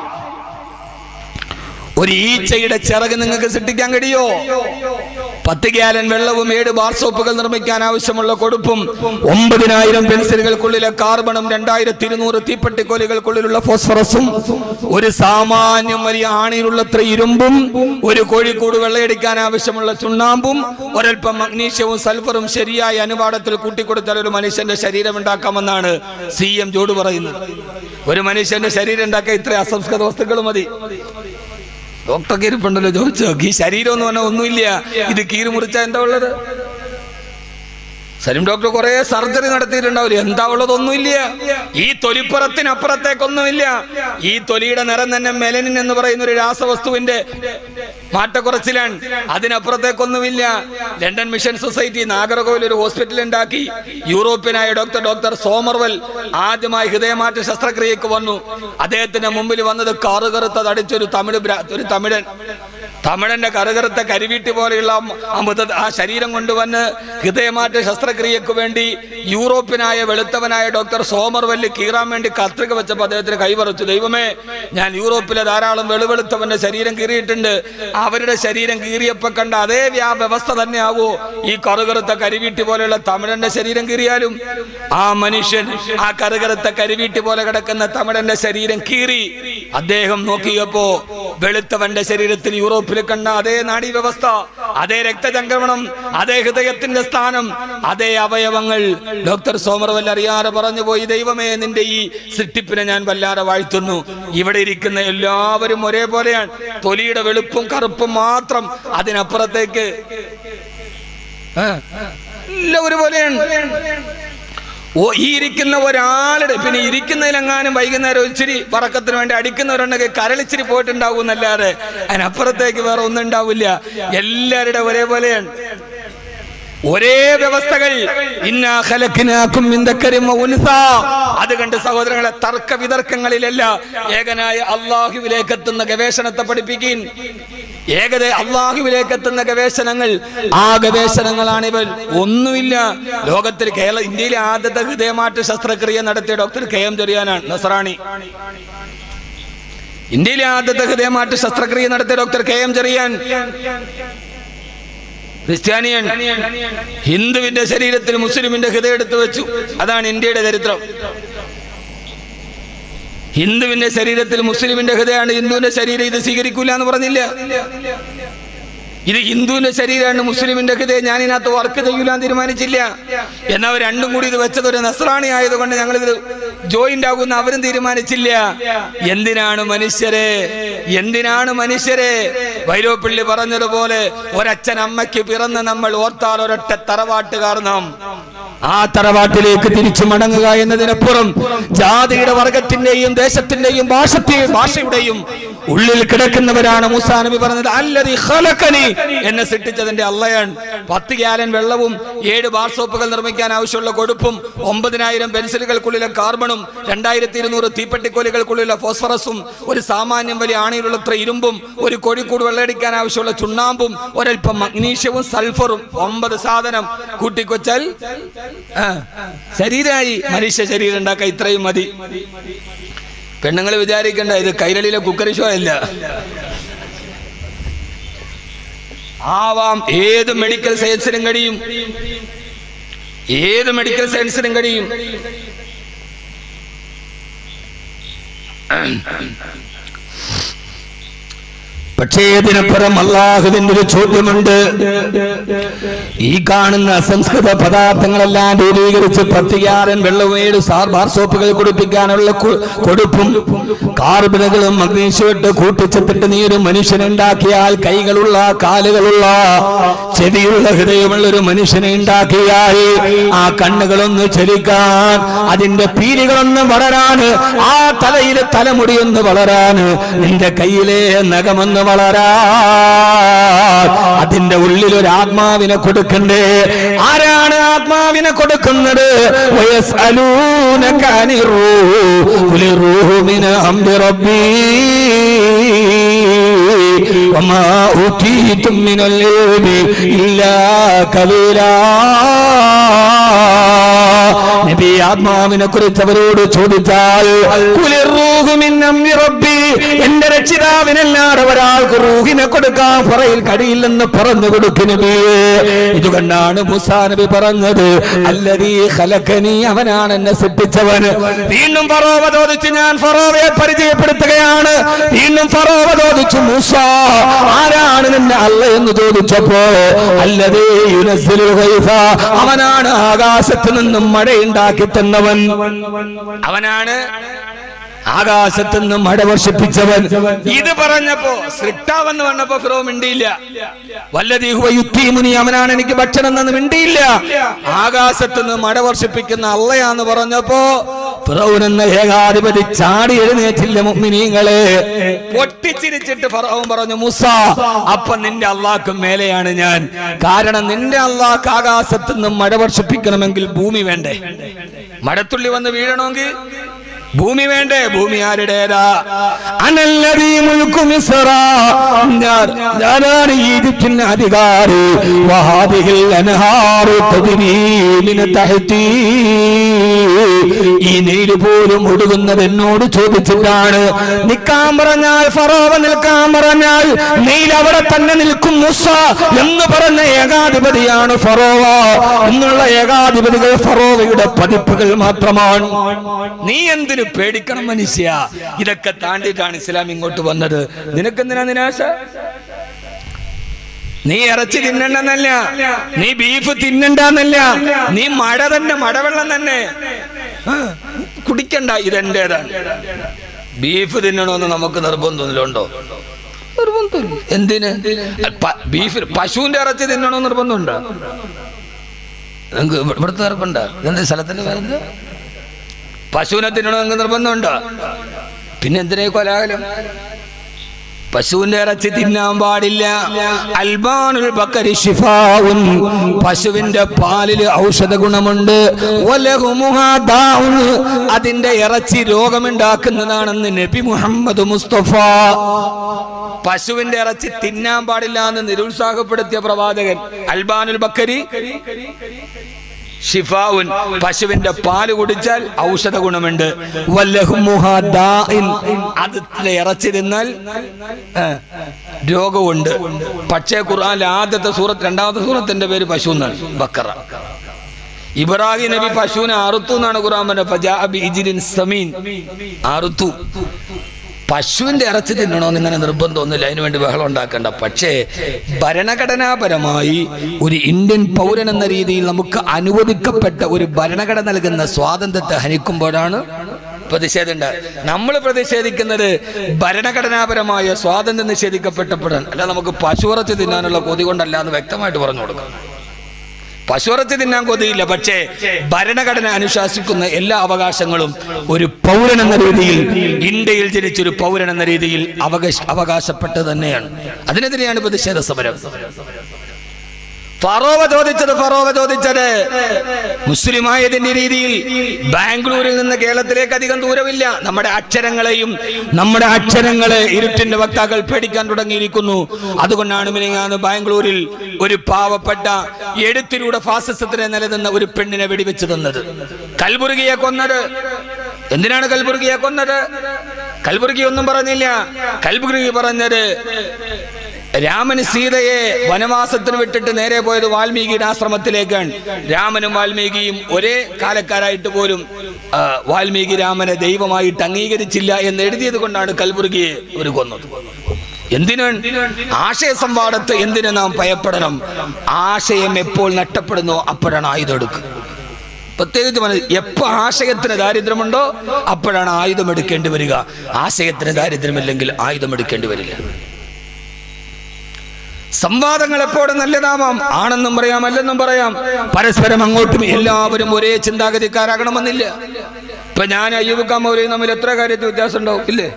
ഒരു ഈച്ചയുടെ ചിറക് നിങ്ങൾക്ക് സൃഷ്ടിക്കാൻ കഴിയോ പത്ത് ഗ്യാലൻ വെള്ളവും ഏഴ് ബാർ സോപ്പുകൾ നിർമ്മിക്കാൻ ആവശ്യമുള്ള കൊടുപ്പും ഒമ്പതിനായിരം പെൻസിലുകൾക്കുള്ളിലെ കാർബണും രണ്ടായിരത്തി ഇരുന്നൂറ് തീപ്പെട്ടിക്കോലുകൾക്കുള്ളിലുള്ള ഫോസ്ഫറസും ഒരു സാമാന്യം വലിയ ആണിയിലുള്ളത്ര ഇരുമ്പും ഒരു കോഴിക്കൂട് വെള്ളയടിക്കാൻ ആവശ്യമുള്ള ചുണ്ണാമ്പും ഒരൽപ്പം മഗ്നീഷ്യവും സൾഫറും ശരിയായ അനുപാതത്തിൽ കൂട്ടിക്കൊടുത്താൽ ഒരു മനുഷ്യന്റെ ശരീരം ഉണ്ടാക്കാമെന്നാണ് സി എം ജോഡ് പറയുന്നത് ഒരു മനുഷ്യന്റെ ശരീരം ഉണ്ടാക്കാൻ ഇത്ര അസംസ്കൃത വസ്തുക്കൾ മതി ഡോക്ടർ ഇരിപ്പുണ്ടല്ലോ ചോദിച്ചു ഈ ശരീരം എന്ന് പറഞ്ഞാൽ ഒന്നുമില്ല ഇത് കീറി മുറിച്ചാ എന്താ ഉള്ളത് സലിം ഡോക്ടർ കുറെ സർജറി നടത്തിയിട്ടുണ്ടാവില്ല എന്താ ഉള്ളത് ഒന്നുമില്ല ഈ തൊലിപ്പുറത്തിനപ്പുറത്തേക്കൊന്നുമില്ല ഈ തൊലിയുടെ നിറം തന്നെ മെലനിൻ എന്ന് പറയുന്ന ഒരു രാസവസ്തുവിന്റെ മാറ്റക്കുറച്ചിലാണ് അതിനപ്പുറത്തേക്കൊന്നുമില്ല ലണ്ടൻ മിഷൻ സൊസൈറ്റി നാഗർകോവിൽ ഒരു ഹോസ്പിറ്റൽ ഉണ്ടാക്കി യൂറോപ്യനായ ഡോക്ടർ ഡോക്ടർ സോമർവൽ ആദ്യമായി ഹൃദയമാറ്റ ശസ്ത്രക്രിയക്ക് വന്നു അദ്ദേഹത്തിന്റെ മുമ്പിൽ വന്നത് കറുകറുത്ത തടിച്ചൊരു തമിഴ് ബ്രാ- ഒരു തമിഴൻ തമിഴന്റെ കറുകറുത്ത കരിവീട്ടി പോലെയുള്ള ആ മൃത- ആ ശരീരം കൊണ്ടുവന്ന് ഹൃദയമാറ്റ ശസ്ത്രക്രിയക്ക് വേണ്ടി യൂറോപ്യനായ വെളുത്തവനായ ഡോക്ടർ സോമർവെല്ല് കീറാൻ വേണ്ടി കത്രിക വെച്ചപ്പോൾ അദ്ദേഹത്തിന് കൈവറച്ചു ദൈവമേ ഞാൻ യൂറോപ്പിലെ ധാരാളം വെളുവെളുത്തവന്റെ ശരീരം കീറിയിട്ടുണ്ട് അവരുടെ ശരീരം കീറിയപ്പോ കണ്ട അതേ വ്യാ വ്യവസ്ഥ തന്നെ ആവോ ഈ കറുകറുത്ത കരിവീട്ടി പോലെയുള്ള തമിഴന്റെ ശരീരം കീറിയാലും ആ മനുഷ്യൻ ആ കറുകറുത്ത കരിവീട്ടി പോലെ കിടക്കുന്ന തമിഴന്റെ ശരീരം കീറി അദ്ദേഹം നോക്കിയപ്പോ വെളുത്തവന്റെ ശരീരത്തിൽ യൂറോപ്പിൽ കണ്ട അതേ നാഡീ വ്യവസ്ഥ അതേ രക്തചംക്രമണം അതേ ഹൃദയത്തിന്റെ സ്ഥാനം അതേ അവയവങ്ങൾ ഡോക്ടർ സോമർവൽ അറിയാതെ പറഞ്ഞു പോയി ദൈവമേ നിന്റെ ഈ സൃഷ്ടിപ്പിനെ ഞാൻ വല്ലാതെ വാഴ്ത്തുന്നു ഇവിടെ ഇരിക്കുന്ന എല്ലാവരും ഒരേപോലെയാണ് തൊലിയുടെ വെളുപ്പും കറുപ്പും മാത്രം അതിനപ്പുറത്തേക്ക് ആ, എല്ലാം ഒരുപോലെയാണ് ഓ ഈ ഇരിക്കുന്ന ഒരാളുടെ പിന്നെ ഇരിക്കുന്നതിലെങ്ങാനും വൈകുന്നേരം ഇച്ചിരി പറക്കത്തിന് വേണ്ടി അടിക്കുന്നവരുണ്ടെങ്കിൽ കരളിച്ചിരി പോയിട്ടുണ്ടാവും എന്നല്ലാതെ അതിനപ്പുറത്തേക്ക് വേറെ ഒന്നും ഉണ്ടാവില്ല എല്ലാവരുടെ ഒരേപോലെയാണ് ഒരേ വ്യവസ്ഥകൾ ഇന്നാ ഖലഖനാകും മിൻ ദക്കരിൻ വ ഉൻസാ. അത് കണ്ട് സഹോദരങ്ങളെ തർക്ക വിതർക്കങ്ങളിലല്ല ഏകനായ അള്ളാഹുവിലേക്ക് എത്തുന്ന ഗവേഷണത്തെ പഠിപ്പിക്കുകയും ഏകദേ അള്ളാഹുവിലേക്ക് എത്തുന്ന ഗവേഷണങ്ങൾ ആ ഗവേഷണങ്ങളാണ് ഇവർ ഒന്നുമില്ല ലോകത്തിൽ കേരള ഇന്ത്യയിലെ ആദ്യത്തെ ഹൃദയമാറ്റ ശസ്ത്രക്രിയ നടത്തിയ ഡോക്ടർ കെ എം ചെറിയാനാണ് നസറാണി ഇന്ത്യയിലെ ആദ്യത്തെ ഹൃദയമാറ്റ ശസ്ത്രക്രിയ നടത്തിയ ഡോക്ടർ കെ എം ചെറിയാൻ ക്രിസ്ത്യാനിയൻ ഹിന്ദുവിന്റെ ശരീരത്തിൽ മുസ്ലിമിന്റെ ഹൃദയം എടുത്തു വെച്ചു അതാണ് ഇന്ത്യയുടെ ചരിത്രം ഹിന്ദുവിന്റെ ശരീരത്തിൽ മുസ്ലിമിന്റെ ഹൃദയമാണ് ഹിന്ദുവിന്റെ ശരീരം ഇത് സ്വീകരിക്കൂല എന്ന് പറഞ്ഞില്ല ഇത് ഹിന്ദുവിന്റെ ശരീരമാണ് മുസ്ലിമിന്റെ ഹൃദയം ഞാൻ ഇതിനകത്ത് വർക്ക് ചെയ്യൂല എന്ന് തീരുമാനിച്ചില്ല എന്നാൽ അവർ രണ്ടും കൂടി ഇത് വെച്ചത് ഒരു നസ്രാണി ആയതുകൊണ്ട് ഞങ്ങൾ ഇത് ജോയിന്റ് ആകുന്ന അവരും തീരുമാനിച്ചില്ല എന്തിനാണ് മനുഷ്യരെ എന്തിനാണ് മനുഷ്യരെ വൈരോപ്പിള്ളി പറഞ്ഞതുപോലെ ഒരച്ഛൻ അമ്മയ്ക്ക് പിറന്ന് നമ്മൾ ഓർത്താൽ ഒരൊറ്റ തറവാട്ടുകാർ നാം ആ തറവാട്ടിലേക്ക് തിരിച്ചു മടങ്ങുക എന്നതിനപ്പുറം ജാതിയുടെ വർഗത്തിന്റെയും ദേശത്തിന്റെയും ഭാഷത്തെയും ഭാഷയുടെയും ഉള്ളിൽ കിടക്കുന്നവരാണ് മൂസാ നബി പറഞ്ഞത് അല്ലതി ഖലഖനി എന്നെ സൃഷ്ടിച്ചതിന്റെ അള്ളയാണ് പത്ത് ഗ്യാലൻ വെള്ളവും ഏഴ് ബാർ സോപ്പുകൾ നിർമ്മിക്കാൻ ആവശ്യമുള്ള കൊടുപ്പും ഒമ്പതിനായിരം പെൻസിലുകൾക്കുള്ളിലെ കാർബണും രണ്ടായിരത്തി ഇരുന്നൂറ് തീപ്പെട്ടിക്കോലുകൾക്കുള്ളിലെ ഫോസ്ഫറസും ഒരു സാമാന്യം വലിയ ആണിയിലുള്ളത്ര ഇരുമ്പും ഒരു കോഴിക്കൂട് വെള്ളയടിക്കാൻ ആവശ്യമുള്ള ചുണ്ണാമ്പും ഒരൽപ്പം മഗ്നീഷ്യവും സൾഫറും ഒമ്പത് സാധനം കൂട്ടിക്കൊച്ചാൽ ആ, ശരീരമായി മനുഷ്യ ശരീരം ഉണ്ടാക്കാൻ ഇത്രയും മതി പെണ്ണുങ്ങൾ വിചാരിക്കണ്ട ഇത് കൈരളിയിലെ കുക്കറി ഷോ അല്ല ആവാം ഏത് മെഡിക്കൽ സയൻസിനും കഴിയും ഏത് മെഡിക്കൽ സയൻസിനും കഴിയും പക്ഷേ ഇതിനപ്പുറം അള്ളാഹുവിന്റെ ഒരു ചോദ്യമുണ്ട് ഈ കാണുന്ന അസംസ്കൃത പദാർത്ഥങ്ങളെല്ലാം രൂപീകരിച്ച് പത്തിയാറൻ വെള്ളമേട് സാർ ബാർ സോപ്പുകൾ കുടിപ്പിക്കാനുള്ള കൊ- കൊടുപ്പും കാർബിനുകളും മഗ്നീഷ്യമിട്ട് കൂട്ടിച്ചത്തിട്ട് നീ ഒരു മനുഷ്യനുണ്ടാക്കിയാൽ കൈകളുള്ള കാലുകളുള്ള ചെവിയുള്ള ഹൃദയമുള്ള ഒരു മനുഷ്യനെ ഉണ്ടാക്കിയാൽ ആ കണ്ണുകളൊന്ന് ചലിക്കാൻ അതിന്റെ പീലികളൊന്ന് വളരാൻ ആ തലയിലെ തലമുടിയൊന്ന് വളരാൻ നിന്റെ കയ്യിലെ നഖമൊന്ന് വളരാൻ അതിന്റെ ഉള്ളിൽ ഒരു ആത്മാവിനെ കൊടുക്കണ്ടേ ആരാണ് ആത്മാവിനെ കൊടുക്കുന്നത് വയസ്അലൂനക അനിർ റൂഹ്. ഖുലി റൂഹു മിൻ അംരി റബ്ബീ വമാ ഊതീതും മിനൽ ഇൽമി ഇല്ലാ കലീലാ നബി ആത്മാവിനെ കുറിച്ച് അവരോട് ചോദിച്ചാൽ ഖുലി റൂഹു മിൻ അംരി റബ്ബീ എന്റെ രക്ഷിതാവിനല്ലാതെ ഒരാൾക്ക് റൂഹിനെ കൊടുക്കാൻ പറയിൽ കഴിയില്ലെന്ന് പറഞ്ഞു കൊടുക്കും നബിയേ ഇത് കണ്ടാണ് മുസാ നബി പറഞ്ഞത് അല്ലതീ ഖലഖനി അവനാണ് എന്നെ സൃഷ്ടിച്ചവൻ വീണ്ടും ഫറോവ ചോദിച്ചു ഞാൻ ഫറോവയെ പരിചയപ്പെടുത്തുകയാണ് വീണ്ടും ഫറോവ ചോദിച്ചു മൂസ ആരാണ് നിന്നെ അല്ല എന്ന് ചോദിച്ചപ്പോ അല്ലതേ യുനസ്സിലുൽ ഗൈഫ അവനാണ് ആകാശത്ത് നിന്നും മഴയുണ്ടാക്കി തന്നവൻ അവനാണ് ആകാശത്ത് നിന്ന് മഴ വർഷിപ്പിച്ചവൻ ഇത് പറഞ്ഞപ്പോ സൃഷ്ടാവെന്ന് പറഞ്ഞപ്പോ ഫിറോ മിണ്ടിയില്ല വല്ലതീ ഹുവ യുദ്ധീമുനി അവനാണ് എനിക്ക് ഭക്ഷണം എന്ന് മിണ്ടിയില്ല ആകാശത്ത് നിന്ന് മഴ വർഷിപ്പിക്കുന്ന അള്ളയാന്ന് പറഞ്ഞപ്പോ ഫിറോൻ എന്ന ഏകാധിപതി ചാടി എഴുന്നേറ്റില്ല മുഗ്മിനീങ്ങളെ പൊട്ടിച്ചിരിച്ചിട്ട് ഫറോൻ പറഞ്ഞു മുസ അപ്പൊ നിന്റെ അള്ളാഹ്ക്കും മേലെയാണ് ഞാൻ കാരണം നിന്റെ അള്ളാഹ് ആകാശത്ത് നിന്ന് മഴ വർഷിപ്പിക്കണമെങ്കിൽ ഭൂമി വേണ്ടേ മഴത്തുള്ളി വന്ന് വീഴണമെങ്കിൽ ഭൂമി വേണ്ടേ ഭൂമി ആരുടേതാ അനല്ലതീ മുൽക്കു മിസ്റ ഞാൻ ഞാനാണ് ഈജിപ്തിന്റെ അധികാരി വഹാദിഹിൽ അൻഹാറു തജ്രീ മിൻ തഹ്തി ഈ നീര് പോലും ഒടുകുന്നത് എന്നോട് ചോദിച്ചിട്ടാണ് നിൽക്കാൻ പറഞ്ഞാൽ ഫറോവ നിൽക്കാൻ പറഞ്ഞാൽ നീൽ അവിടെ തന്നെ നിൽക്കും മുസ എന്ന് പറഞ്ഞ ഏകാധിപതിയാണ് ഫറോവ എന്നുള്ള ഏകാധിപതികൾ ഫറോവയുടെ പതിപ്പുകൾ മാത്രമാണ് നീ എന്തിനു പേടിക്കണം മനുഷ്യ ഇതൊക്കെ താണ്ടിയിട്ടാണ് ഇസ്ലാം ഇങ്ങോട്ട് വന്നത് നിനക്കെന്തിനാ നിരാശ നീ ഇറച്ചി തിന്നണ്ടെന്നല്ല നീ ബീഫ് തിന്നണ്ടെന്നല്ല നീ മഴ തന്നെ മഴവെള്ളം തന്നെ ആ, കുടിക്കണ്ട ഇതെന്റേതാണ് ബീഫ് തിന്നണമെന്ന് നമുക്ക് നിർബന്ധമൊന്നുമില്ലുണ്ടോ നിർബന്ധമില്ല എന്തിന് പ- ബീഫ് പശുവിന്റെ ഇറച്ചി തിന്നണമെന്ന് നിർബന്ധമുണ്ടോ നിങ്ങൾക്ക് ഇവിടെ- ഇവിടുത്തെ നിർബന്ധ ഇതെന്ത് സ്ഥലത്തിന്റെ പേരെന്താ പശുവിനെ തിന്നണമെന്ന് നിർബന്ധമുണ്ടോ പിന്നെ എന്തിനാ ഈ കൊലാകലം പശുവിന്റെ ഇറച്ചി തിന്നാൻ പാടില്ല അൽബാനുൽ ബക്കരി ശിഫാഉൻ പശുവിന്റെ പാലിൽ ഔഷധ ഗുണമുണ്ട് വലഹുമുഹാ ദാഉൻ അതിന്റെ ഇറച്ചി രോഗമുണ്ടാക്കുന്നതാണെന്ന് നബി മുഹമ്മദ് മുസ്തഫ പശുവിന്റെ ഇറച്ചി തിന്നാൻ പാടില്ല എന്ന് നിരുത്സാഹപ്പെടുത്തിയ പ്രവാചകൻ അൽബാനുൽ ബക്കരി ഷിഫാവുൻ പശുവിന്റെ പാല് കുടിച്ചാൽ ഔഷധ ഗുണമുണ്ട് വല്ലഹുമുഹാ ദാഇൻ. അതിലെ ഇറച്ചി തിന്നാൽ ആ, രോഗമുണ്ട് പക്ഷേ ഖുർആനിലെ ആദ്യത്തെ സൂറത്ത് രണ്ടാമത്തെ സൂറത്തിന്റെ പേര് പശു എന്നാണ് ബക്കറ ഇബ്രാഹിം നബി പശുവിനെ അറുത്തു എന്നാണ് ഖുർആൻ പറഞ്ഞത് ഫജാഅ ബിഇജ്ലിൻ സമീൻ അറുത്തു പശുവിന്റെ ഇറച്ചി തിന്നണമെന്ന് ഇങ്ങനെ നിർബന്ധമൊന്നുമില്ല അതിനു വേണ്ടി ബഹളം ഉണ്ടാക്കണ്ട പക്ഷേ ഭരണഘടനാപരമായി ഒരു ഇന്ത്യൻ പൗരൻ എന്ന രീതിയിൽ നമുക്ക് അനുവദിക്കപ്പെട്ട ഒരു ഭരണഘടന നൽകുന്ന സ്വാതന്ത്ര്യത്തെ ഹനിക്കുമ്പോഴാണ് പ്രതിഷേധം ഉണ്ടാകുന്നത് നമ്മൾ പ്രതിഷേധിക്കുന്നത് ഭരണഘടനാപരമായ സ്വാതന്ത്ര്യം നിഷേധിക്കപ്പെട്ടപ്പോഴാണ് അല്ല നമുക്ക് പശുവിറച്ചി തിന്നാനുള്ള കൊതി കൊണ്ടല്ല എന്ന് വ്യക്തമായിട്ട് പറഞ്ഞു കൊടുക്കണം പശുവിറച്ചി തിന്നാൻ കൊതിയില്ല പക്ഷേ ഭരണഘടന അനുശാസിക്കുന്ന എല്ലാ അവകാശങ്ങളും ഒരു പൗരൻ എന്ന രീതിയിൽ ഇന്ത്യയിൽ ജനിച്ചൊരു പൗരൻ എന്ന രീതിയിൽ അവകാശ അവകാശപ്പെട്ടത് തന്നെയാണ് അതിനെതിരെയാണ് പ്രതിഷേധ സമരം ഫറോവ ചോദിച്ചത് ഫറോവ ചോദിച്ചത് മുസ്ലിമായതിന്റെ രീതിയിൽ ബാംഗ്ലൂരിൽ നിന്ന് കേരളത്തിലേക്ക് അധികം ദൂരമില്ല നമ്മുടെ അക്ഷരങ്ങളെയും നമ്മുടെ അക്ഷരങ്ങളെ ഇരുട്ടിന്റെ വക്താക്കൾ പേടിക്കാൻ തുടങ്ങിയിരിക്കുന്നു അതുകൊണ്ടാണ് മിനിങ്ങാന്ന് ബാംഗ്ലൂരിൽ ഒരു പാവപ്പെട്ട എഴുത്തിലൂടെ ഫാസിസത്തിനെ നിലനിന്ന ഒരു പെണ്ണിനെ വെടിവെച്ച് തന്നത് കൽബുർഗിയെ കൊന്നത് എന്തിനാണ് കൽബുർഗിയെ കൊന്നത് കൽബുർഗി ഒന്നും പറഞ്ഞില്ല കൽബുർഗി പറഞ്ഞത് രാമന് സീതയെ വനവാസത്തിന് വിട്ടിട്ട് നേരെ പോയത് വാൽമീകിയുടെ ആശ്രമത്തിലേക്കാണ് രാമനും വാൽമീകിയും ഒരേ കാലക്കാരായിട്ട് പോലും ആ, വാൽമീകി രാമനെ ദൈവമായിട്ട് അംഗീകരിച്ചില്ല എന്ന് എഴുതിയത് കൊണ്ടാണ് കൽബുർഗിയെ അവർ കൊന്നത് എന്തിനാണ് ആശയ സംവാദത്ത് എന്തിനു നാം ഭയപ്പെടണം ആശയം എപ്പോൾ നഷ്ടപ്പെടുന്നോ അപ്പോഴാണ് ആയുധം എടുക്കുക പ്രത്യേകിച്ച് മനസ്സി എപ്പോ ആശയത്തിന് ദാരിദ്ര്യമുണ്ടോ അപ്പോഴാണ് ആയുധം എടുക്കേണ്ടി വരിക ആശയത്തിന് ദാരിദ്ര്യമില്ലെങ്കിൽ ആയുധം എടുക്കേണ്ടി വരില്ല സംവാദങ്ങൾ എപ്പോഴും നല്ലതാവാം ആണെന്നും പറയാം അല്ലെന്നും പറയാം പരസ്പരം അങ്ങോട്ടും എല്ലാവരും ഒരേ ചിന്താഗതിക്കാരാകണമെന്നില്ല ഇപ്പൊ ഞാൻ അയ്യൂബ് മൗലയും തമ്മിൽ എത്ര കാര്യത്തിൽ വ്യത്യാസം ഉണ്ടാവും ഇല്ലേ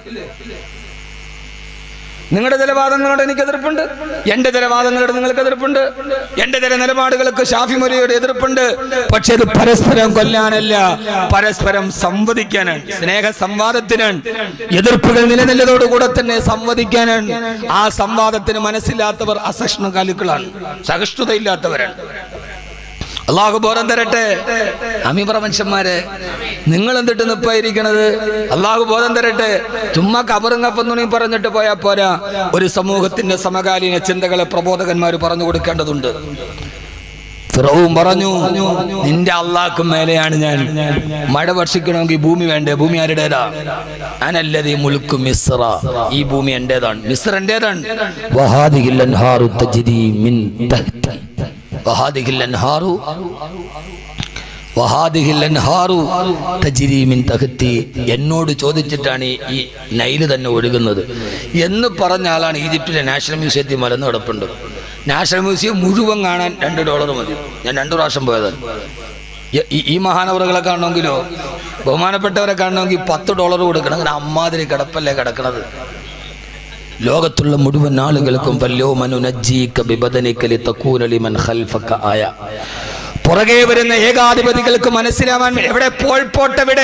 നിങ്ങളുടെ ചില വാദങ്ങളോട് എനിക്ക് എതിർപ്പുണ്ട് എന്റെ ചില വാദങ്ങളോട് നിങ്ങൾക്ക് എതിർപ്പുണ്ട് എന്റെ ചില നിലപാടുകൾക്ക് ഷാഫി മുരയോട് എതിർപ്പുണ്ട് പക്ഷെ ഇത് പരസ്പരം കൊല്ലാനല്ല പരസ്പരം സംവദിക്കാനാണ് സ്നേഹ സംവാദത്തിനാണ് എതിർപ്പുകൾ നിലനില്ലതോടുകൂടെ തന്നെ സംവദിക്കാനാണ് ആ സംവാദത്തിന് മനസ്സില്ലാത്തവർ അസഹിഷ്ണുകാലുക്കളാണ് സഹിഷ്ണുതയില്ലാത്തവരാണ് അള്ളാഹു ബോധം തരട്ടെ അമീപറ മനുഷ്യന്മാരെ നിങ്ങൾ എന്തിട്ട് നിപ്പായിരിക്കണത് അള്ളാഹു ബോധം തരട്ടെ ചുമ്മാ കബറുങ്ങപ്പെന്നുണി പറഞ്ഞിട്ട് പോയാ പോരാ ഒരു സമൂഹത്തിന്റെ സമകാലീന ചിന്തകളെ പ്രബോധകന്മാർ പറഞ്ഞു കൊടുക്കേണ്ടതുണ്ട് ഫിറവും പറഞ്ഞു നിന്റെ അള്ളാഹ്ക്കും മേലെയാണ് ഞാൻ മഴ വർഷിക്കണമെങ്കിൽ ഭൂമി വേണ്ടേ ഭൂമി ആരുടേതാ അനല്ലതീ മുഴുക്കും മിസ്ര ഈ ഭൂമി എന്റേതാണ് മിസ്ര എന്റേതാണ് വഹാദിഹിൽ അൻഹാറു തജ്രി മിൻ തഹ്തി വഹാദിഹിൽ അൻഹാറു വഹാദിഹിൽ അൻഹാറു തജ്രി മിൻ തഹ്തി എന്നോട് ചോദിച്ചിട്ടാണ് ഈ- ഈ നൈല് തന്നെ ഒഴുകുന്നത് എന്ന് പറഞ്ഞ ആളാണ് ഈജിപ്തിലെ നാഷണൽ മ്യൂസിയത്തിൽ മലന്ന് കിടപ്പുണ്ട് നാഷണൽ മ്യൂസിയം മുഴുവൻ കാണാൻ രണ്ട് ഡോളർ മതി ഞാൻ രണ്ടു പ്രാവശ്യം പോയതാണ് ഈ- ഈ- ഈ മഹാനവറുകളെ കാണണമെങ്കിലോ ബഹുമാനപ്പെട്ടവരെ കാണണമെങ്കിൽ പത്ത് ഡോളർ കൊടുക്കണം അങ്ങനെ അമ്മാതിരി കിടപ്പല്ലേ കിടക്കണത് ലോകത്തുള്ള മുഴുവൻ ആളുകൾക്കും വല്ലോ മനുനജ്ജീക ബിബദനിക്കലി തക്കൂനലിമൻ ഖൽഫക ആയ പുറകെ വരുന്ന ഏകാധിപതികൾക്ക് മനസ്സിലാവാൻ വേ- എവിടെ പോൾപോട്ടെവിടെ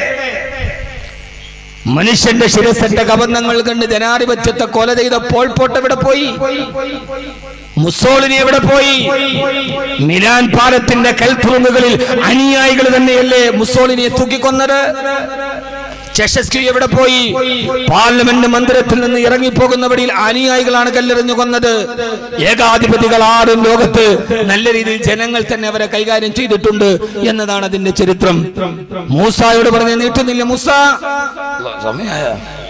മനുഷ്യന്റെ ശിരസന്റെ കബന്ധങ്ങൾ കണ്ട് ജനാധിപത്യത്തെ കൊല ചെയ്ത പോൾപോട്ടെവിടെ പോയി മുസോളിനി എവിടെ പോയി മിലാൻ പാലത്തിന്റെ കൽത്തുറുങ്ങുകളിൽ അനുയായികൾ തന്നെയല്ലേ മുസോളിനിയെ തൂക്കിക്കൊന്നത് ചെഷസ്ക്യു എവിടെ പോയി പാർലമെന്റ് മന്ദിരത്തിൽ നിന്ന് ഇറങ്ങിപ്പോകുന്ന വഴിയിൽ അനുയായികളാണ് കല്ലെറിഞ്ഞു കൊന്നത് ഏകാധിപതികൾ ആരും ലോകത്ത് നല്ല രീതിയിൽ ജനങ്ങൾ തന്നെ അവരെ കൈകാര്യം ചെയ്തിട്ടുണ്ട് എന്നതാണ് അതിന്റെ ചരിത്രം മൂസായോട് പറഞ്ഞ് നീട്ടുന്നില്ല മൂസ സമയായ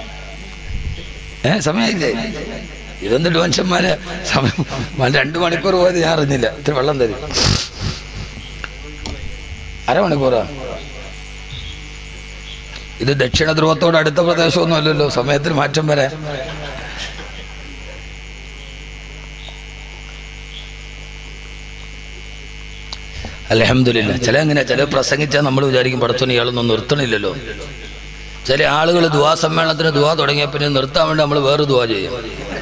ഏ സമയായില്ലേ ഇതൊന്നിട്ട് മനുഷ്യന്മാരെ സമയം മ- രണ്ടു മണിക്കൂർ പോയത് ഞാൻ അറിഞ്ഞില്ല ഇത്ര വെള്ളം തരും അരമണിക്കൂറാ ഇത് ദക്ഷിണ ധ്രുവത്തോട് അടുത്ത പ്രദേശമൊന്നും അല്ലല്ലോ സമയത്തിന് മാറ്റം വരാൻ അലഹമില്ല ചില എങ്ങനെ ചില പ്രസംഗിച്ചാൽ നമ്മൾ വിചാരിക്കും പടത്തോന് ഇയാളൊന്നും നിർത്തണില്ലല്ലോ ചില ആളുകൾ ദുവാ സമ്മേളനത്തിന് ദുവാ തുടങ്ങിയ പിന്നെ നിർത്താൻ വേണ്ടി നമ്മൾ വേറെ ദുവാ ചെയ്യും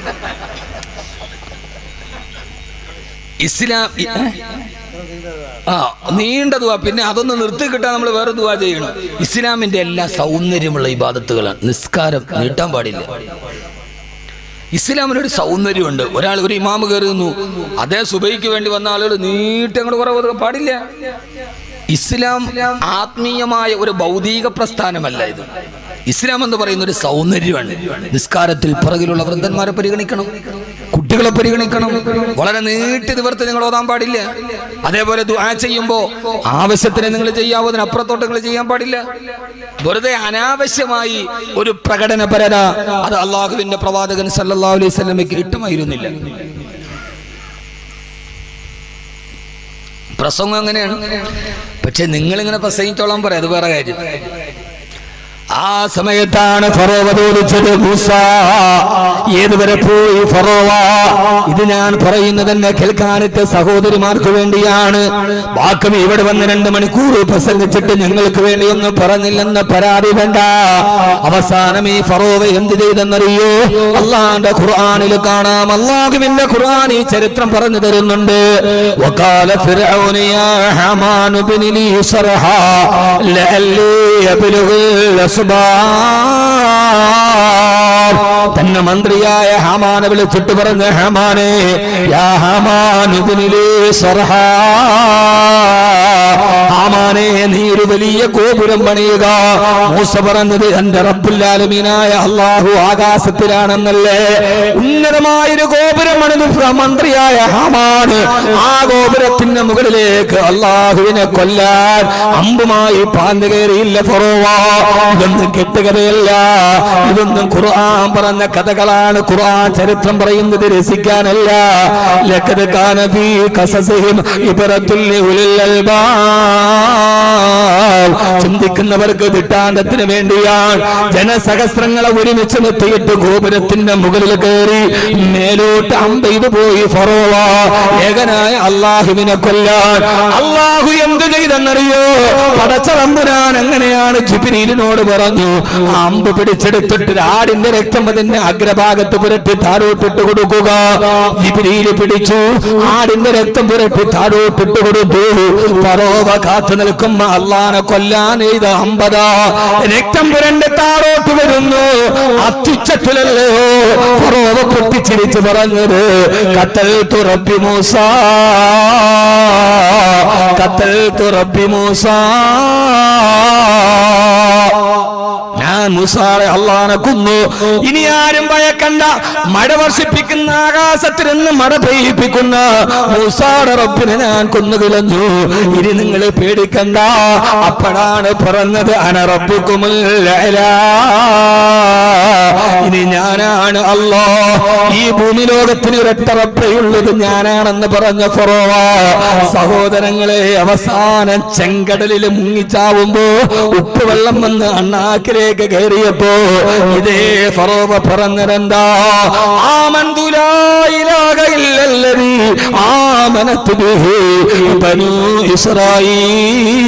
ഇസ്ലാം ഇ- ഏ? ആ നീണ്ട ദുവാ പിന്നെ അതൊന്ന് നിർത്തി കിട്ടാൻ നമ്മൾ വേറെ ദുവാ ചെയ്യണം ഇസ്ലാമിന്റെ എല്ലാ സൗന്ദര്യമുള്ള ഇബാദത്തുകളാണ് നിസ്കാരം നീട്ടാൻ പാടില്ല ഇസ്ലാമിനൊരു സൗന്ദര്യമുണ്ട് ഒരാൾ ഒരു ഇമാമ് കയറി നിന്നു അതേ സുബൈക്ക് വേണ്ടി വന്ന ആളുകൾ നീട്ടി അങ്ങോട്ട് കുറവ് പാടില്ല ഇസ്ലാം ആത്മീയമായ ഒരു ഭൗതിക പ്രസ്ഥാനമല്ല ഇത് ഇസ്ലാം എന്ന് പറയുന്ന ഒരു സൗന്ദര്യമാണ് നിസ്കാരത്തിൽ പുറകിലുള്ള വൃദ്ധന്മാരെ പരിഗണിക്കണം കുട്ടികളെ പരിഗണിക്കണം വളരെ നീട്ടി നിവർത്തി നിങ്ങൾ ഓതാൻ പാടില്ല അതേപോലെ ദുആ ചെയ്യുമ്പോ ആവശ്യത്തിന് നിങ്ങൾ ചെയ്യാവോ അതിനപ്പുറത്തോട്ട് നിങ്ങൾ ചെയ്യാൻ പാടില്ല വെറുതെ അനാവശ്യമായി ഒരു പ്രകടനപരത അത് അള്ളാഹുവിന്റെ പ്രവാചകൻ സല്ലല്ലാഹു അലൈഹി വസല്ലമയ്ക്ക് കിട്ടുമായിരുന്നില്ല പ്രസംഗം അങ്ങനെയാണ് പക്ഷെ നിങ്ങൾ ഇങ്ങനെ പ്രസംഗിച്ചോളാൻ പറയാം അത് വേറെ കാര്യം ആ സമയത്താണ് ഫറോവ ചോദിച്ചത് മൂസ ഏതുവരെ പോയി ഫറോവ ഇത് ഞാൻ പറയുന്നത് എന്നെ കേൾക്കാനത്തെ സഹോദരിമാർക്ക് വേണ്ടിയാണ് വാക്കും ഇവിടെ വന്ന് രണ്ട് മണിക്കൂർ പ്രസംഗിച്ചിട്ട് ഞങ്ങൾക്ക് വേണ്ടി ഒന്നും പറഞ്ഞില്ലെന്ന് പരാതി വേണ്ട അവസാനം ഈ ഫറോവ എന്ത് ചെയ്തെന്നറിയോ അള്ളാന്റെ ഖുർആനിൽ കാണാം അള്ളാഹുവിന്റെ ഖുർആൻ ഈ ചരിത്രം പറഞ്ഞു തരുന്നുണ്ട് وقال فرعون يا حمان ابن لي صرحا لعلي أبلغ الأسباب തന്നെ മന്ത്രിയായ ഹമാനെ വിളിച്ചിട്ട് പറഞ്ഞ ഹമാനെ യാ ഹമാൻ ابن لي صرحا ആമാനെ നീ ഒരു വലിയ ഗോപുരം പണിയുക മൂസ പറഞ്ഞത് എന്റെ റബ്ബുല്ലാലമീനായ അള്ളാഹു ആകാശത്തിലാണെന്നല്ലേ ഉന്നതമായൊരു ഗോപുരം പണിത് മന്ത്രിയായ ഹാമാണ് ആ ഗോപുരത്തിന്റെ മുകളിലേക്ക് അള്ളാഹുവിനെ കൊല്ലാൻ അമ്പുമായി പാഞ്ഞു കയറിയില്ല ഫറോവ ഇതൊന്നും കെട്ടുകഥയല്ല ഇതൊന്നും ഖുർആൻ പറഞ്ഞ കഥകളാണ് ഖുർആൻ ചരിത്രം പറയുന്നത് രസിക്കാനല്ല ലഖദ് കാന ഫീ ഖസസിഹിം ഇബ്റത്തുൽ ലിഉലിൽ അൽബാബ് ചിന്തിക്കുന്നവർക്ക് ദിട്ടാന്തത്തിന് വേണ്ടിയാണ് ജനസഹസ്രങ്ങളെ ഒരുമിച്ച് നിർത്തിയിട്ട് ഗോപുരത്തിന്റെ മുകളിൽ കയറി മേലോട്ട് അമ്പെയ്ത് പോയി ഫറോവ ഏകനായ അള്ളാഹുവിനെ കൊല്ലാൻ അള്ളാഹു എന്ത് ചെയ്തെന്നറിയോ പടച്ചറമ്പുരാൻ എങ്ങനെയാണ് ജിബിരിലിനോട് പറഞ്ഞു ആ അമ്പ് പിടിച്ചെടുത്തിട്ട് ആടിന്റെ രക്തം അതിന്റെ അഗ്രഭാഗത്ത് പുരട്ടി താഴോട്ടിട്ട് കൊടുക്കുക ജിബിരിയില് പിടിച്ചു ആടിന്റെ രക്തം പുരട്ടി താഴോട്ടിട്ട് കൊടുത്തു ഫറോവ കാത്തു നിൽക്കുമ്പോ അള്ളാനെ കൊല്ലാൻ ഇത് അമ്പതാ രക്തം പുരണ്ട് താഴോട്ട് വരുന്നു അത്യുച്ചത്തിലല്ലോ ഫറോവ പൊട്ടിച്ചിരിച്ച് പറഞ്ഞത് കത്തൽ തുറപ്പി മൂസ കത്തൽ തുറപ്പി മൂസ ഞാൻ മുസാറെ അള്ളാനെ കൊന്നു ഇനി ആരും ഭയക്കണ്ട മഴ വർഷിപ്പിക്കുന്ന ആകാശത്തിൽ നിന്ന് മഴ പെയ്യിപ്പിക്കുന്ന മൂസാടെ റബ്ബിനെ ഞാൻ കൊന്നു കളഞ്ഞു ഇനി നിങ്ങൾ പേടിക്കണ്ട അപ്പോഴാണ് പറഞ്ഞത് അനറബുക്കുമുൽ ഇനി ഞാനാണ് അല്ലോ ഈ ഭൂമി ലോകത്തിന് ഒരൊറ്റ റബ്ബയുള്ളത് ഞാനാണെന്ന് പറഞ്ഞ ഫറോവ സഹോദരങ്ങളെ അവസാനം ചെങ്കടലിൽ മുങ്ങിച്ചാവുമ്പോ ഉപ്പുവെള്ളം വന്ന് അണ്ണാക്കിലേക്ക് കയറിയപ്പോ ഇതേ ഫറോവ പറഞ്ഞതെന്താ ആമന്തുലായിലാകയില്ലല്ലതി ആമനത്ത് ബിഹി ബനു ഇസ്രായീൽ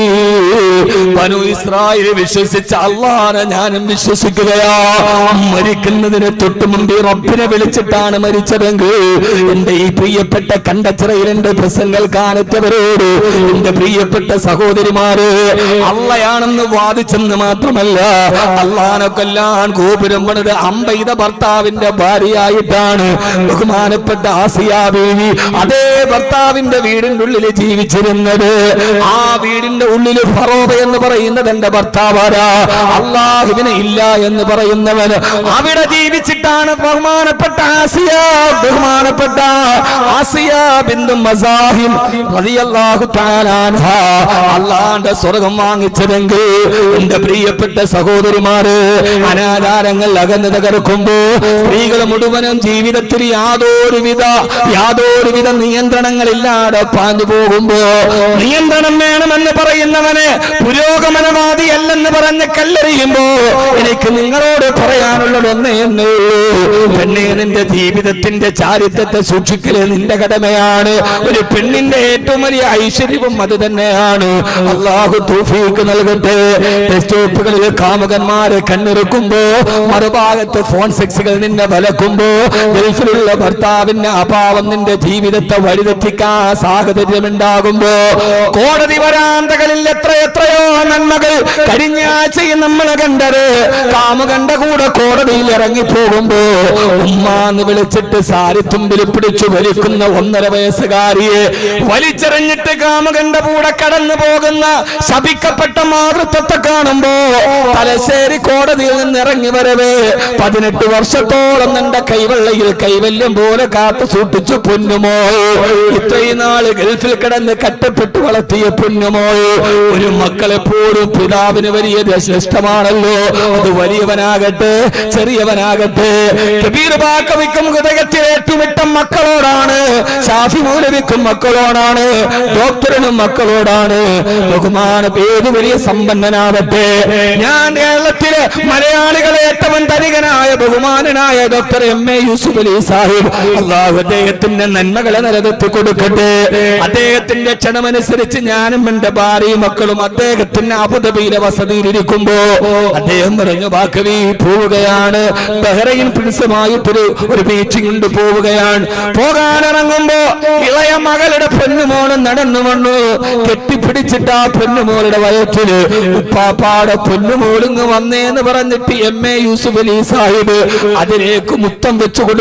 ബനു ഇസ്രായേൽ വിശ്വസിച്ച അള്ളാനെ ഞാനും വിശ്വസിക്കുകയാ മരിക്കുന്നതിന് തൊട്ട് മുമ്പ് ഈ റബ്ബിനെ വിളിച്ചിട്ടാണ് മരിച്ചതെങ്കിൽ എന്റെ ഈ പ്രിയപ്പെട്ട കണ്ടച്ചിറയിൽ എന്റെ പ്രസംഗങ്ങൾ കാണിച്ചവരോട് എന്റെ പ്രിയപ്പെട്ട സഹോദരിമാര് അള്ളയാണെന്ന് വാദിച്ചെന്ന് മാത്രമല്ല അള്ളാനെ കൊല്ലാൻ ഗോപുരം പണിത് അമ്പെയ്ത ഭർത്താവിന്റെ ഭാര്യയായിട്ടാണ് ബഹുമാനപ്പെട്ട ആസിയ ബീവി അതേ ഭർത്താവിന്റെ വീടിന്റെ ഉള്ളിൽ ജീവിച്ചിരുന്നത് ആ വീടിന്റെ ഉള്ളിൽ ഫറോബ എന്ന് പറയുന്നത് എന്റെ ഭർത്താവാരാ അള്ളാഹുവിനെ ഇല്ല എന്ന് പറയുന്നവന് അവിടെ ജീവിച്ചിട്ടാണ് ബഹുമാനപ്പെട്ട ആസിയ ബഹുമാനപ്പെട്ട ആസിയ ബിന്ദു മസാഹിം റളിയല്ലാഹു തആല അൻഹ അള്ളാന്റെ സ്വർഗം വാങ്ങിച്ചതെങ്കിൽ എന്റെ പ്രിയപ്പെട്ട സഹോദരിമാര് അനാചാരങ്ങൾ അകന്നു തകർക്കുമ്പോ സ്ത്രീകൾ മുഴുവനും ജീവിതത്തിൽ യാതൊരുവിധ യാതൊരുവിധ നിയന്ത്രണങ്ങളില്ലാതെ പാഞ്ഞു പോകുമ്പോ നിയന്ത്രണം വേണമെന്ന് പറയുന്നവന് പുരോഗമനവാദി അല്ലെന്ന് പറഞ്ഞ് കല്ലെറിയുമ്പോ എനിക്ക് നിങ്ങളോട് പറയാനുള്ളത് ഒന്നേ എന്നേ ഉള്ളൂ പെണ്ണെ നിന്റെ ജീവിതത്തിന്റെ ചാരിത്രത്തെ സൂക്ഷിക്കല് നിന്റെ കടമയാണ് ഒരു പെണ്ണിന്റെ ഏറ്റവും വലിയ ഐശ്വര്യവും അത് തന്നെയാണ് അള്ളാഹു തൗഫീക്ക് നൽകട്ടെ സ്റ്റോപ്പുകളിൽ കാമുകന്മാരെ കണ്ണിറുക്കുമ്പോ മറുഭാഗത്ത് ഫോൺ സെക്സുകൾ നിന്നെ വലക്കുമ്പോ ഗൾഫിലുള്ള ഭർത്താവിന്റെ അഭാവം നിന്റെ ജീവിതത്തെ വഴിതെറ്റിക്കാൻ സാഹചര്യം ഉണ്ടാകുമ്പോ കോടതി വരാന്തകളിൽ എത്ര എത്രയോ നന്മകൾ കഴിഞ്ഞ ആഴ്ചയിൽ നമ്മൾ കണ്ടത് കാമുകണ്ട കൂടെ കോടതിയിൽ ഇറങ്ങി പോകുമ്പോ ഉമ്മാന്ന് വിളിച്ചിട്ട് സാരിത്തുമ്പിൽ പിടിച്ചു വലിക്കുന്ന ഒന്നര വയസ്സുകാരിയെ വലിച്ചെറിഞ്ഞിട്ട് കാമുകന്റെ കൂടെ കടന്നു പോകുന്ന ശപിക്കപ്പെട്ട മാതൃത്വത്തെ കാണുമ്പോ തലശ്ശേരി കോടതിയിൽ നിന്ന് ഇറങ്ങി വരവേ പതിനെട്ട് വർഷത്തോളം നിന്റെ കൈവെള്ളയിൽ കൈവല്യം പോലെ കാത്തു സൂക്ഷിച്ചു പൊന്നുമോ ഇത്രയും നാള് ഗൾഫിൽ കിടന്ന് കട്ടപ്പെട്ടു വളർത്തിയ പൊന്നുമോ ഒരു മക്കളെപ്പോഴും പിതാവിന് വലിയ ശ്രേഷ്ഠമാണല്ലോ അത് വലിയവനാകട്ടെ ചെറിയവനാകട്ടെ കബീർ ബാക്കവിക്കും ഹൃദയത്തിൽ ഏറ്റുമിട്ട മക്കളോടാണ് ഷാഫി മൗലവിക്കും മക്കളോടാണ് ഡോക്ടറിനും മക്കളോടാണ് ബഹുമാന ഏത് വലിയ സമ്പന്നനാവട്ടെ ഞാൻ കേരളത്തിലെ മലയാളികളെ ഏറ്റവും ധനികനായ ബഹുമാനനായ doctor M A Yusuf Ali Sahib Allah അദ്ദേഹത്തിന്റെ നന്മകളെ നിലനിർത്തി കൊടുക്കട്ടെ അദ്ദേഹത്തിന്റെ ക്ഷണമനുസരിച്ച് ഞാനും എന്റെ ഭാര്യയും മക്കളും അദ്ദേഹത്തിന്റെ അബുദബിയിലെ വസതിയിലിരിക്കുമ്പോ അദ്ദേഹം പറഞ്ഞു ബാക്കവി പോവുകയാണ് ബഹ്റൈൻ പ്രിൻസുമായിട്ടൊരു ഒരു മീറ്റിംഗ് ഉണ്ട് പോവുകയാണ് പോകാനിറങ്ങുമ്പോ ഇളയ മകളുടെ പൊന്നുമോള് നടന്നു വന്നു കെട്ടിപ്പിടിച്ചിട്ട് ആ പൊന്നുമോളുടെ വയറ്റില് ഉപ്പാപ്പാടെ പൊന്നുമോളിങ് വന്നേന്ന് പറഞ്ഞിട്ട് എം എ യൂസുഫ് അലി സാഹിബ് അതിലേക്ക് മുത്തം വെച്ചു കൊടുത്തു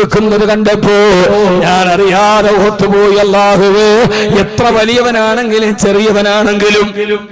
കൊടുക്കുന്നത് കണ്ടപ്പോ ഞാൻ അറിയാതെ ഓത്തുപോയി അല്ലാഹുവേ എത്ര വലിയവനാണെങ്കിലും ചെറിയവനാണെങ്കിലും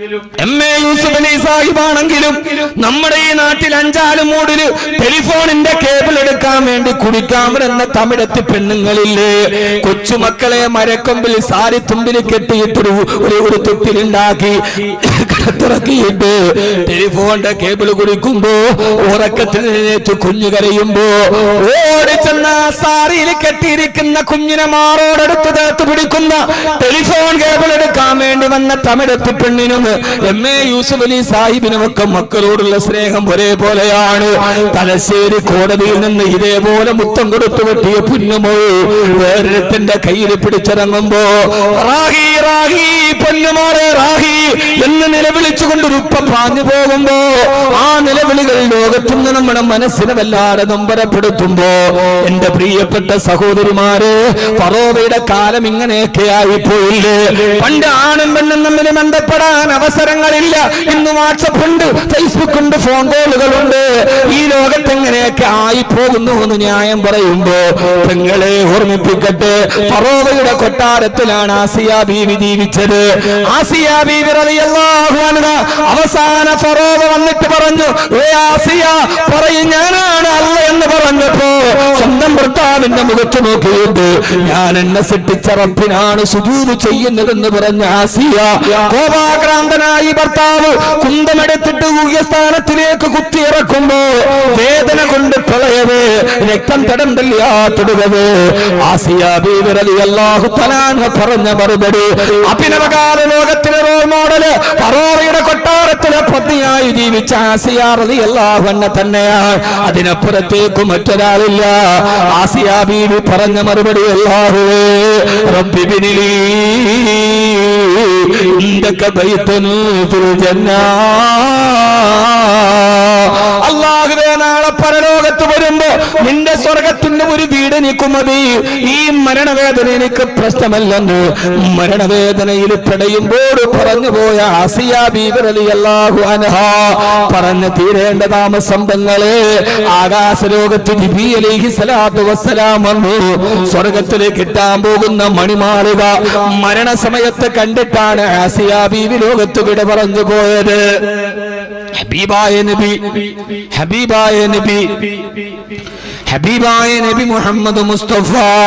എം എ യൂസുഫ് അലി സാഹിബാണെങ്കിലും നമ്മുടെ ഈ നാട്ടിൽ അഞ്ചാലും മൂടില് ടെലിഫോണിന്റെ കേബിൾ എടുക്കാൻ വേണ്ടി കുടിക്കാൻ വരുന്ന തമിഴത്തി പെണ്ണുങ്ങളില്ലേ കൊച്ചുമക്കളെ മരക്കൊമ്പിൽ സാരി തുമ്പിൽ കെട്ടിയിട്ടൊരു ഒരു ഒരു തൊട്ടിലുണ്ടാക്കി കിടത്തിറക്കിയിട്ട് ടെലിഫോണിന്റെ കേബിൾ കുടിക്കുമ്പോ ഉറക്കത്തിൽ എഴുന്നേറ്റ് കുഞ്ഞു കരയുമ്പോ ഓടിച്ചെന്ന സാരിയിൽ കെട്ടിയിരിക്കുന്ന കുഞ്ഞിനെ മാറോടെടുത്ത് ചേർത്ത് പിടിക്കുന്ന ടെലിഫോൺ കേബിൾ എടുക്കാൻ വേണ്ടി വന്ന തമിഴത്തി പെണ്ണിനും എം എ യൂസുഫ് അലി സാഹിബിനുമൊക്കെ മക്കളോടുള്ള സ്നേഹം ഒരേപോലെയാണ് തലശ്ശേരി കോടതിയിൽ നിന്ന് ഇതേപോലെ മുത്തം കൊടുത്തു വെട്ടിയ പുന്നുമോ വേറൊരുത്തിന്റെ കയ്യിൽ പിടിച്ചിറങ്ങുമ്പോ റാഹി റാഹി പൊന്നുമോളെ റാഹി എന്ന് നിലവിളിച്ചുകൊണ്ട് ഉപ്പ പാഞ്ഞു പോകുമ്പോ ആ നിലവിളികൾ ലോകത്തുനിന്ന് നമ്മുടെ മനസ്സിനെ വല്ലാതെ നൊമ്പരപ്പെടുത്തുമ്പോ എന്റെ പ്രിയപ്പെട്ട സഹോദരിമാര് ഫറോവയുടെ കാലം ഇങ്ങനെയൊക്കെ ആയിപ്പോയില്ലേ പണ്ട് ആണും പെണ്ണും തമ്മിൽ ബന്ധപ്പെടാൻ അവസരങ്ങളില്ല ഇന്ന് വാട്സപ്പ് ഉണ്ട് ഫേസ്ബുക്ക് ഉണ്ട് ഫോൺ കോളുകളുണ്ട് ഈ ലോകത്ത് എങ്ങനെയൊക്കെ ആയിപ്പോകുന്നു എന്ന് ന്യായം പറയുമ്പോ പെങ്ങളെ ഓർമ്മിപ്പിക്കട്ടെ ഫറോവയുടെ കൊട്ടാരത്തിലാണ് ആസിയ ബീവി ജീവിച്ചത് ആസിയ ബീവി റളിയല്ലാഹു അൻഹ അവസാന ഫറോവ വന്നിട്ട് പറഞ്ഞു ഏ ആസിയ പറയും ഞാനാണ് അല്ല എന്ന് പറഞ്ഞപ്പോ സ്വന്തം ഭർത്താവിന്റെ മുഖത്ത് നോക്കിയിട്ട് ഞാൻ എന്നെ സൃഷ്ടിച്ച റബ്ബിനാണ് സുജൂത് ചെയ്യുന്നതെന്ന് പറഞ്ഞ ആസിയ കോപാക്രാന്തനായി ഭർത്താവ് കുന്തമെടുത്തിട്ട് ഊഹ്യസ്ഥാനത്തിലേക്ക് കുത്തിയിറക്കുമ്പോ വേദന കൊണ്ട് പ്രളയവേ രക്തം തടണ്ടല്ലാത്തിടുകവേ ആസിയ ബീവി റളിയല്ലാഹു തആല പറഞ്ഞ മറുപടി അഭിനവകാല ലോകത്തിലെ റോൾ മോഡല് ഫറോവയുടെ കൊട്ടാരത്തിലെ പത്നിയായി ജീവിച്ച ആസിയ റളിയല്ലാഹു അൻഹ തന്നെയാണ് അതിനപ്പുറത്തേക്ക് മറ്റൊരാളില്ല ആസിയ ബീവി പറഞ്ഞ മറുപടി അല്ലാഹുവേ റബ്ബി ബിനിലി ഇന്ദക ബൈതനു ഫിൽ ജന്നാ അള്ളാഹുവേ നാളെ പരലോകത്ത് വരുമ്പോ നിന്റെ സ്വർഗത്തിന്റെ ഒരു വീട് എനിക്ക് മതി ഈ മരണവേദന എനിക്ക് പ്രശ്നമല്ലെന്ന് മരണവേദനയിൽ പിടയുമ്പോൾ പറഞ്ഞു പോയ ആസിയ ബീവറലി അല്ലാഹു അൻഹ പറഞ്ഞു തീരേണ്ട താമസംബങ്ങളെ ആകാശലോകത്ത് നബി അലൈഹി സ്വലാത്തു വസ്സലാം വന്നു സ്വർഗത്തിൽ കിട്ടാൻ പോകുന്ന മണിമാളിക മരണസമയത്ത് കണ്ടിട്ടാണ് ആസിയ ബീവി ലോകത്ത് വിട പറഞ്ഞു പോയത് ഹബീബായ നബി ഹബീബായ നബി ഹബീബായ നബി മുഹമ്മദ് മുസ്തഫ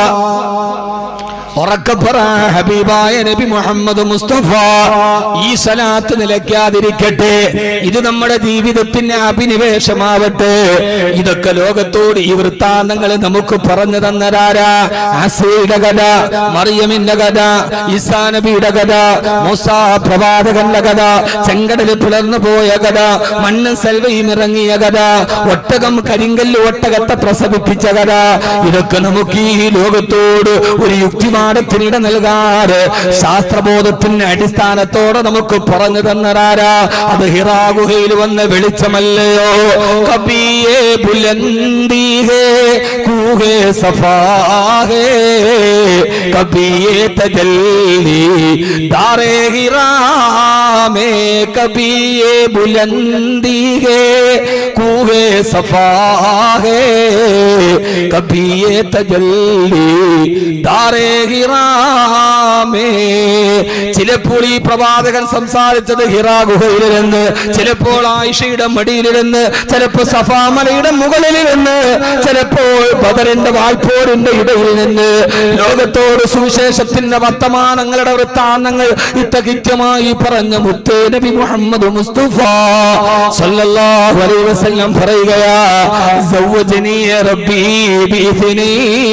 ഉറക്കപ്പറ ഹബീബായ നബി മുഹമ്മദ് മുസ്തഫ ഈ സലാത്ത് നിലയ്ക്കാതിരിക്കട്ടെ ഇത് നമ്മുടെ ജീവിതത്തിന്റെ അഭിനിവേശമാവട്ടെ ഇതൊക്കെ ലോകത്തോട് ഈ വൃത്താന്തങ്ങൾ നമുക്ക് പറഞ്ഞു തന്നതാരാ ആസയുടെ കഥ മറിയമിന്റെ കഥ ഈസാ നബിയുടെ കഥ മൂസാ പ്രവാചകന്റെ കഥ ചെങ്കടല് പിളർന്നു പോയ കഥ മണ്ണും സെൽവയും ഇറങ്ങിയ കഥ ഒട്ടകം കരിങ്കല്ല് ഒട്ടകത്തെ പ്രസവിപ്പിച്ച കഥ ഇതൊക്കെ നമുക്ക് ഈ ലോകത്തോട് ഒരു യുക്തിവാദത്തിനിട നൽകാറ് ശാസ്ത്രബോധത്തിന്റെ അടിസ്ഥാനത്തോടെ നമുക്ക് പറഞ്ഞു തന്നതാരാ അത് ഹിറാ ഗുഹയിൽ വന്ന വെളിച്ചമല്ലയോ കബിയെ ബുലന്തി ഹേ കൂഹേ സഫാഹേ കബിയെ തജല്ലി ദാരേ ഹിറാ മേ കബിയെ ബുലന്തി ഹേ കൂഹേ സഫാഹേ കബിയെ തജല്ലി ദാരേ ഹിറാമേ ചിലപ്പോൾ ഈ പ്രവാചകൻ സംസാരിച്ചത് ഹിറാ ഗുഹയിലിരുന്ന് ചിലപ്പോൾ ആയിഷയുടെ മടിയിലിരുന്ന് ചിലപ്പോൾ സഫാമലയുടെ മുകളിലിരുന്ന് ചിലപ്പോൾ ബദറിന്റെ വായ്പോരിന്റെ ഇടയിൽ നിന്ന് ലോകത്തോട് സുവിശേഷത്തിന്റെ വർത്തമാനങ്ങളുടെ വൃത്താന്തങ്ങൾ ഇത്തകിത്യമായി പറഞ്ഞ മുത്തേ നബി മുഹമ്മദ് മുസ്തഫ സല്ലല്ലാഹു അലൈഹി വസല്ലം പറയുകയാ സവ്വജനി റബ്ബി ബിഇസ്നി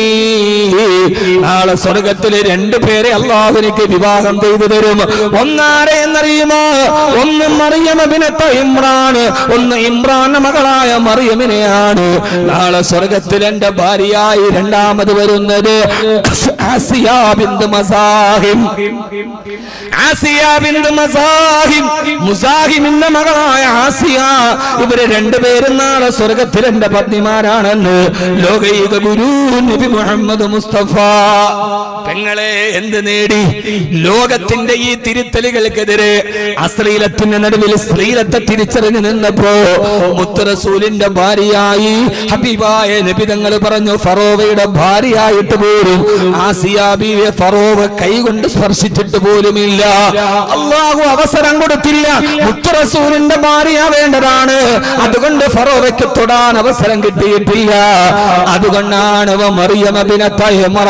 നാളെ സ്വർഗത്തിലെ രണ്ടു പേരെ അള്ളാഹു എനിക്ക് വിവാഹം ചെയ്തു തരും ഒന്നാരെ എന്നറിയുമോ ഒന്ന് മറിയമബിനത്ത ഇമ്രാൻ ഒന്ന് ഇമ്രാന്റെ മകളായ മറിയമിനെയാണ് നാളെ സ്വർഗത്തിൽ എന്റെ ഭാര്യയായി രണ്ടാമത് വരുന്നത് ആസിയ ബിന്ദു മസാഹിം ആസിയ ബിന്ദു മസാഹിം മുസാഹിമിന്റെ മകളായ ആസിയ ഇവര് രണ്ടുപേരും നാളെ സ്വർഗത്തിൽ എന്റെ പത്നിമാരാണെന്ന് ലോകൈക ഗുരു നബി മുഹമ്മദ് മുസ്തഫ പെങ്ങളെ എന്ത് നേടി ലോകത്തിന്റെ ഈ തിരുത്തലുകൾക്കെതിരെ അശ്ലീലത്തിന്റെ നടുവിൽ സ്ത്രീലത്തെ തിരിച്ചറിഞ്ഞു നിന്നപ്പോ മുത്തറസൂലിന്റെ ഭാര്യയായി ഹബീബായ നബിതങ്ങൾ പറഞ്ഞു ഫറോവയുടെ ഭാര്യയായിട്ട് പോലും ആസിയാബിയെ ഫറോവ കൈകൊണ്ട് സ്പർശിച്ചിട്ട് പോലുമില്ല അള്ളാഹു അവസരം കൊടുത്തില്ല മുത്തറസൂലിന്റെ ഭാര്യയാവേണ്ടതാണ് അതുകൊണ്ട് ഫറോവയ്ക്ക് തൊടാൻ അവസരം കിട്ടിയിട്ടില്ല അതുകൊണ്ടാണ് അവ മറിയമ ബിനത്തയമറ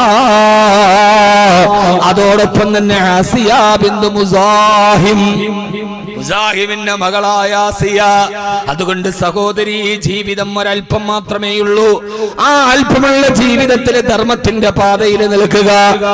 അതോടൊപ്പം തന്നെ ആസിയ ബിന്ദു മുസാഹിം മുസാഹിമിന്റെ മകളായ ആസിയ അതുകൊണ്ട് സഹോദരി ഈ ജീവിതം ഒരല്പം മാത്രമേ ഉള്ളൂ ആ അല്പമുള്ള ജീവിതത്തിൽ ധർമ്മത്തിന്റെ പാതയിൽ നിൽക്കുക